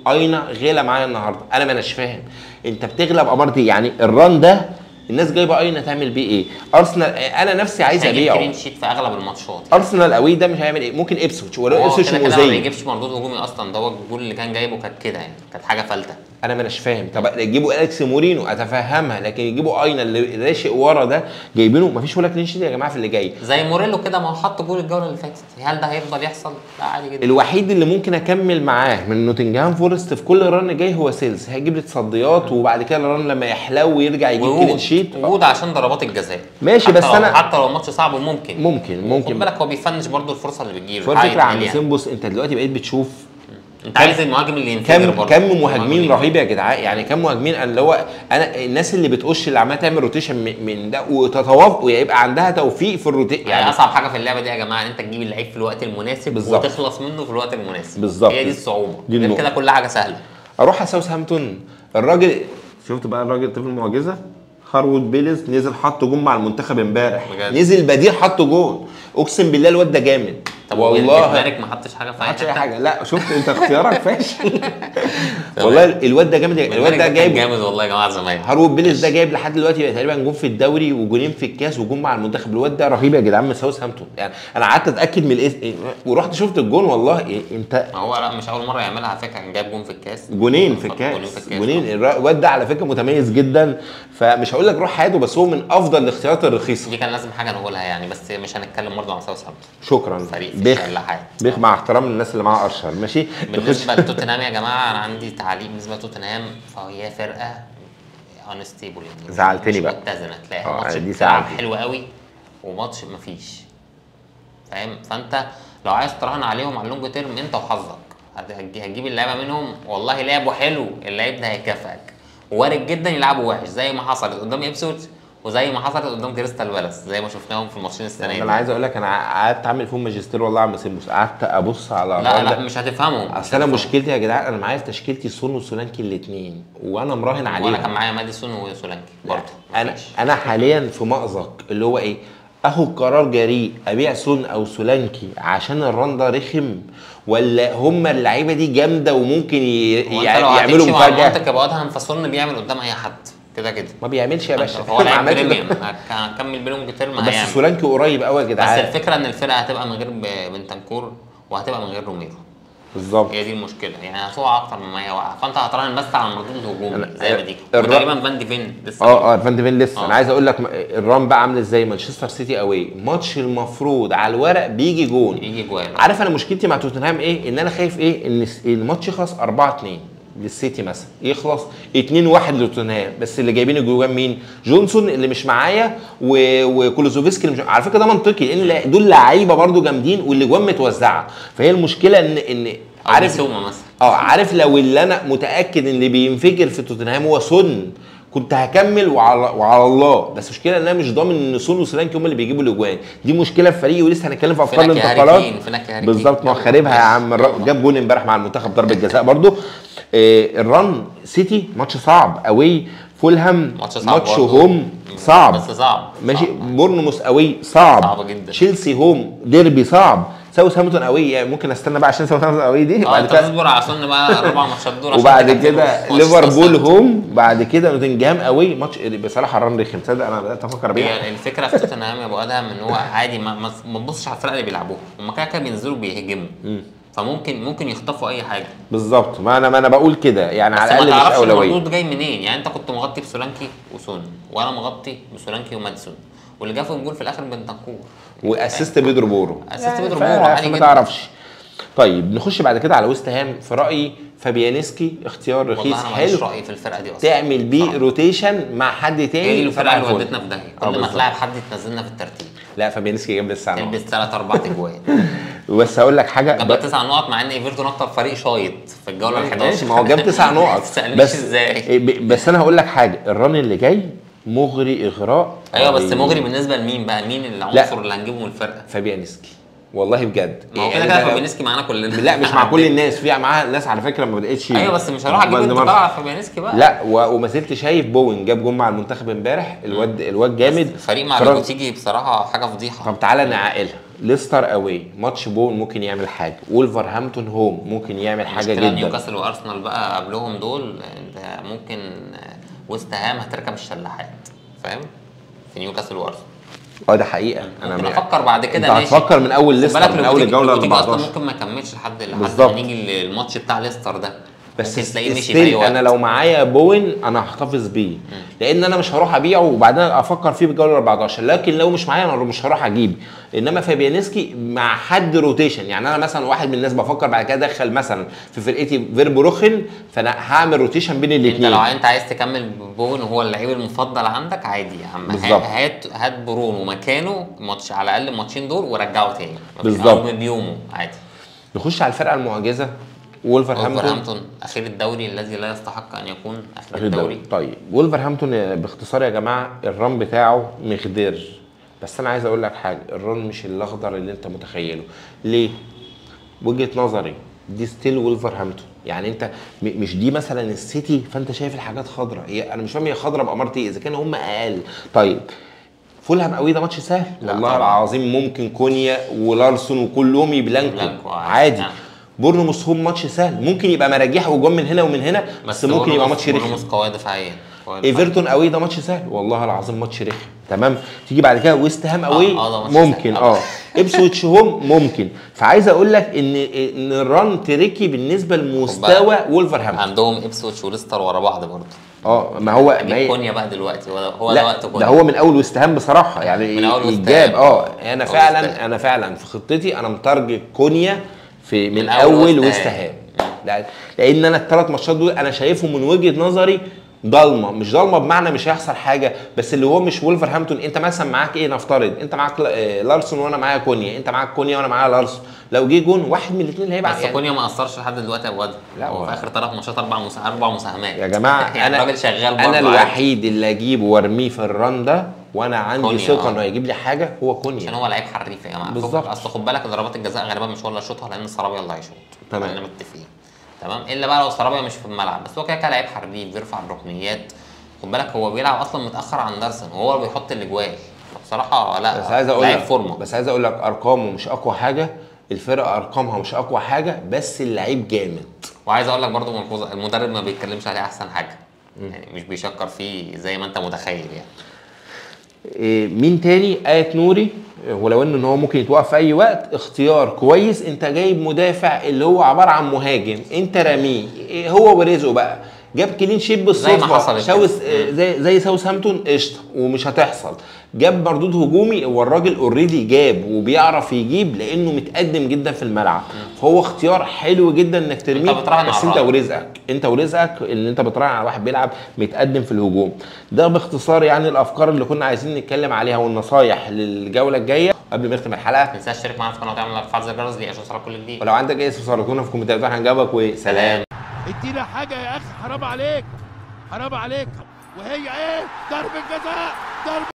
اينا غلى معايا النهارده انا ما اناش فاهم انت بتغلب امارتي يعني الران ده الناس جايبه اينا تعمل بيه ايه ارسنال انا نفسي عايز هيجيب ابيعه كلين شيت في اغلب الماتشات ارسنال قوي ده مش هيعمل ايه ممكن ابسوتش ولو هو ابسوتش كده كده ما مؤذيه بيجيبش مردود هجومي اصلا ده هو الجول اللي كان جايبه كانت كده يعني كانت حاجه فلته انا ما اناش فاهم طب يجيبوا اليكس مورينو اتفهمها لكن يجيبوا اينا اللي راشق ورا ده جايبينه مفيش ولا كلين شيت يا جماعه في اللي جاي زي موريلو كده ما هو حط جول الجوله اللي فاتت هل ده هيفضل يحصل؟ لا عادي جدا الوحيد اللي ممكن اكمل معاه من نوتنجهام فورست في كل رن جاي هو سيلز هيجيب لي تصديات وبعد كده الرن لما يحلو ويرجع يجيب كلين وجود شيت وجود عشان ضربات الجزاء ماشي، حتى بس لو أنا- حتى لو الماتش صعب ممكن ممكن خد ممكن بالك هو بيفنش برضو الفرصه اللي بتجيله هو حقق الفكره عند يتقال يعني. سيمبوس انت دلوقتي بقيت بتشوف انت عايز المهاجم اللي ينفجر كم برضه كم المهاجم مهاجمين اللي رهيب يا جدعان يعني كم مهاجمين انا اللي هو انا الناس اللي بتقش اللي عماله تعمل روتيشن من- من ده وتتوافق ويبقى عندها توفيق في الروتيشن يعني يعني اصعب حاجه في اللعبه دي يا جماعه ان انت تجيب اللعيب في الوقت المناسب بالظبط. وتخلص منه في الوقت المناسب بالظبط. هي دي الصعوبه دي غير النقطة. كده كل حاجه سهله اروح على ساوثهامبتون الراجل شفت بقى الراجل طفل المعجزه هارود بيلز نزل حط جون مع المنتخب امبارح بجد؟ نزل بديل حط جون اقسم بالله الواد ده جامد طب والله مالك ما حطش حاجه في ما اي حدش اي حته حاجه لا شفت انت اختيارك فاشل والله الواد ده جامد الواد ده كان جايب جامد والله يا جماعه زمان هارود بيلز ده جايب لحد دلوقتي بقى تقريبا جون في الدوري وجونين في الكاس وجون مع المنتخب الواد ده رهيب يا جدعان من ساوثهامبتون يعني انا قعدت اتاكد من الاسم ورحت شفت الجون والله إيه انت ما هو لا مش اول مره يعملها على فكره كان جايب جون في الكاس جونين في جونين الكاس في الكاس. جونين الر- الواد ده على فكره متميز جدا فمش هقول لك روح حياته بس هو من افضل الاختيارات الرخيصه دي كان لازم حاجه نقولها يعني بس مش هنتكلم برضه عن ساوثهامبتون شكرا فريق في بيخ الشلاحات بيخ مع احترام للناس اللي معاها ارشر ماشي بالنسبه لتوتنهام يا جماعه انا عندي تعليق بالنسبه لتوتنهام فهي فرقه انستيبل يعني زعلتني مش بقى. متزنه تلاقي آه، ماتش دي بتلعب زعلتني. حلو قوي وماتش مفيش فاهم فانت لو عايز تراهن عليهم على اللونج تيرم انت وحظك هت- هتجي- هتجيب اللعيبه منهم والله لعبه حلو اللعيب ده هيكافئك وارد جدا يلعبوا وحش زي ما حصلت قدام ابسوت وزي ما حصلت قدام كريستال بالاس زي ما شفناهم في الماتشين السنه دي انا عايز اقول لك انا قعدت اعمل فيهم ماجستير والله على سيمبوس قعدت ابص على لا الراجل لا ده. مش هتفهمهم مش اصل انا هتفهمهم. مشكلتي يا جدعان انا معايا في تشكيلتي سون وسولانكي الاثنين وانا مراهن وانا عليهم كان معايا ماديسون وسولانكي برضه انا مفيش. انا حاليا في مأزق اللي هو ايه اخد قرار جريء ابيع سون او سولانكي عشان الران ده رخم ولا هما اللعيبه دي جامده وممكن ي... هو يع- انت لو يعملوا هتمشي مع مفاجاه المنطق يبقى ادهم فاسون بيعمل قدام اي حد كده كده ما بيعملش يا باشا هو ما لعيب عملش ده. بريميوم هك- هكمل بينهم ترم بس هيعمل سولانكي قريب قوي يا بس جدعان الفكره ان الفرقه هتبقى من غير ب- بنتنكور وهتبقى من غير روميرو بالظبط هي دي المشكله يعني هتقع اكتر مما هي واقعه فانت هتراهن بس على المردود الهجومي أنا- زي ما دي الر- وتقريبا فان ديفين لسه اه اه فان ديفين لسه آه. انا عايز اقول لك م- الران بقى عامل ازاي مانشستر سيتي اوي ماتش المفروض على الورق بيجي جون يجي جوال عارف انا مشكلتي مع توتنهام ايه ان انا خايف ايه ان الس- الماتش يخلص 4 2 للسيتي مثلا يخلص 2 1 لتوتنهام بس اللي جايبين الجوان مين جونسون اللي مش معايا و- وكولوزوفسكي اللي مش على فكره ده منطقي لان لا- دول لعيبه برضو جامدين والاجوان متوزعه فهي المشكله ان ان عارف عارف سوما مثلا اه عارف لو اللي انا متاكد ان اللي بينفجر في توتنهام هو سون كنت هكمل وعلى وعلى الله بس مشكله ان انا مش ضامن ان سون وسولانكي هم اللي بيجيبوا الاجوان دي مشكله في فريقي ولسه هنتكلم في افكار فينك يا هاري الانتقالات كين، فينك يا هاري كين. بالظبط ما هو يلا. خاربها يا عم الر- يلا. جاب جون امبارح مع المنتخب ضربه جزاء برضو آه الرن سيتي ماتش صعب قوي فولهام ماتش صعب ماتش برضو. هوم صعب بس صعب ماشي صعب. بورنموث قوي صعب صعب جدا. تشيلسي هوم ديربي صعب ساوثهامبتون قوي يعني ممكن استنى بقى عشان ساوثهامبتون قوي دي اه بعد انت كده تصبر على سن بقى اربع ماتشات دول عشان وبعد تكملوا كده في ماتش ليفربول ساوثهامبتون. هوم بعد كده نوتنجهام قوي ماتش بصراحه ران رخم تصدق انا بدات افكر بيها هي الفكره في توتنهام يا ابو ادهم ان هو عادي ما ما ما تبصش على الفرقه اللي بيلعبوها هم كده كده بينزلوا بيهجموا فممكن ممكن يخطفوا اي حاجه بالظبط ما انا ما انا بقول كده يعني بس على ما الاقل مش تعرفش اولويه المردود جاي منين يعني انت كنت مغطي بسولانكي وسون وانا مغطي بسولانكي وماديسون واللي جاب فيهم جول في الاخر بنتنكور واسيست بيدرو بورو أسيست بيدرو ف- بورو، عادي فما جدا. تعرفش طيب نخش بعد كده على ويست هام في رايي فابيانسكي اختيار رخيص والله انا ماليش حلو راي في الفرقه دي اصلا تعمل بيه صراحة. روتيشن مع حد تاني هي دي الفرقه اللي طبعاً فل. ودتنا في داهيه آه، كل ما بالظبط. تلاعب حد تنزلنا في الترتيب لا فابيانسكي جاب لسه نقط تلبس ثلاث اربع اجوان بس هقول لك حاجه جاب لك تسع نقط مع ان ايفرتون اكتر فريق شايط في الجوله ال 11 ماشي ما هو جاب تسع نقط تسالنيش بس ازاي ب- بس انا هقول لك حاجه الران اللي جاي مغري اغراء ايوه بس رهيب. مغري بالنسبه لمين بقى مين العنصر اللي هنجيبه من الفرقه فابيانسكي والله بجد ما هو كده يعني كده ده- فابينسكي معانا كلنا لا مش مع كل الناس في معاها ناس على فكره ما بداتش ايوه بس مش هروح اجيب انت فالديمارس. بقى فابينسكي بقى لا و- وما زلت شايف بوين جاب جون مع المنتخب امبارح الواد الواد جامد الفريق مع فرنسا- لوتيجي بصراحه حاجه فضيحه طب تعالى نعقلها ليستر اواي ماتش بون ممكن يعمل حاجه وولفرهامبتون هوم ممكن يعمل حاجه مشكلة جدا نيوكاسل وارسنال بقى قبلهم دول انت ممكن ويست هام هتركب الشلاحات فاهم في نيوكاسل وارسنال اه ده حقيقه انا من- ممكن افكر بعد كده انت ماشي هتفكر من اول خد ليستر بالك من لو اول تيجي- الجوله لو تيجي اصلا 14 ممكن ما يكملش لحد لحد بالظبط. ما نيجي الماتش بتاع ليستر ده بس ممكن تلاقيه مشي في ستيل اي وقت انا لو معايا بوين انا هحتفظ بيه لان انا مش هروح ابيعه وبعدين افكر فيه بالجوله 14 لكن لو مش معايا انا مش هروح اجيب انما فابيانسكي مع حد روتيشن يعني انا مثلا واحد من الناس بفكر بعد كده ادخل مثلا في فرقتي فيربو روخن فانا هعمل روتيشن بين انت الاثنين لو انت عايز تكمل بون وهو اللعيب المفضل عندك عادي يا عم بالظبط. هات هات برونو مكانه ماتش على الاقل الماتشين دول ورجعه تاني بالظبط. او بيومه عادي نخش على الفرقه المعجزه وولفرهامبتون ولفرهامبتون اخير الدوري الذي لا يستحق ان يكون اخير الدوري الدوري طيب وولفرهامبتون باختصار يا جماعه الران بتاعه مخدر بس انا عايز اقول لك حاجه الران مش الاخضر اللي انت متخيله ليه وجهه نظري دي ستيل وولفرهامبتون يعني انت م- مش دي مثلا السيتي فانت شايف الحاجات خضراء هي انا مش فاهم هي خضراء باماره ايه اذا كان هم اقل طيب فولهام قوي ده ماتش سهل لا والله طبعا. العظيم ممكن كونيا ولارسون وكلهم يبلانكو يبلانكو عادي. عادي نعم. بورنموث هوم ماتش سهل ممكن يبقى مراجيح وجوان من هنا ومن هنا بس, ممكن يبقى ماتش رخم بورنموث قويه دفاعيا قوية دفاعياً. ايفرتون قوي ده ماتش سهل والله العظيم ماتش رخم تمام تيجي بعد كده ويست هام قوي آه، ده ماتش ممكن سهل. اه ابسويتش هوم ممكن فعايز اقول لك ان ان الران تريكي بالنسبه لمستوى وولفرهامبتون عندهم ابسويتش وليستر ورا بعض برضه اه ما هو ما اجيب هي كونيا بقى دلوقتي هو ده, هو ده وقت لا كونيا ده هو من اول ويست هام بصراحه يعني من أول ويست الجاب هام. اه انا أول ويست فعلا هام. انا فعلا في خطتي انا متارجت كونيا في من, من أول اول ويست ويست هام. هام لا- لان انا الثلاث ماتشات دول انا شايفهم من وجهه نظري ضلمه مش ضلمه بمعنى مش هيحصل حاجه بس اللي هو مش وولفرهامبتون انت مثلا معاك ايه نفترض انت معاك ل- آه، لارسون وانا معايا كونيا انت معاك كونيا وانا معايا لارسون لو جه جون واحد من الاثنين هيبقى بس يعني كونيا ما اثرش لحد دلوقتي يا واد لا، هو هو- في اخر ثلاث ماتشات اربع مسا... اربع مساهمات يا جماعه يعني انا الراجل شغال برضه انا عادي. الوحيد اللي اجيبه وارميه في الران ده وانا عندي كونيا، ثقه آه. انه هيجيب لي حاجه هو عشان كونيا هو لعيب حريف يا جماعه بالظبط. فك- اصل خد بالك ضربات الجزاء غالبا مش هو اللي هيشوطها لان السرابيا اللي هيشوط تمام. خلينا متفقين تمام الا بقى لو السرابيا مش في الملعب بس هو كده كده لعيب حريف بيرفع الركنيات خد بالك هو بيلعب اصلا متاخر عن دارسن وهو اللي بيحط الاجوال بصراحه لا بس عايز اقول لعيب لك فورمه بس عايز اقول لك ارقامه مش اقوى حاجه الفرقه ارقامها مش اقوى حاجه بس اللعيب جامد وعايز اقول لك برضو ملحوظه المدرب ما بيتكلمش عليه احسن حاجه يعني مش بيشكر فيه زي ما انت متخيل يعني إيه، مين تاني آية نوري ولو ان هو ممكن يتوقف في اي وقت اختيار كويس انت جايب مدافع اللي هو عباره عن مهاجم انت راميه إيه هو ورزقه بقى جاب كلين شيب بالصدفه حصلت شاوس كده. آه، زي زي ساوثهامبتون قشطه ومش هتحصل جاب مردود هجومي هو الراجل اوريدي جاب وبيعرف يجيب لانه متقدم جدا في الملعب فهو اختيار حلو جدا انك ترميه أنت بتراهن بس على انت الراجل. ورزقك انت ورزقك ان انت بتراهن على واحد بيلعب متقدم في الهجوم ده باختصار يعني الافكار اللي كنا عايزين نتكلم عليها والنصايح للجوله الجايه قبل ما نختم الحلقه ما تنساش تشترك معانا في القناه وتعمل لايك زر الجرس دي عشان يوصلك كل جديد ولو عندك اي استفسار كنا في الكومنتات هنجاوبك وسلام ادينا حاجه يا اخي حرام عليك حرام عليك وهي ايه ضربه جزاء ضربه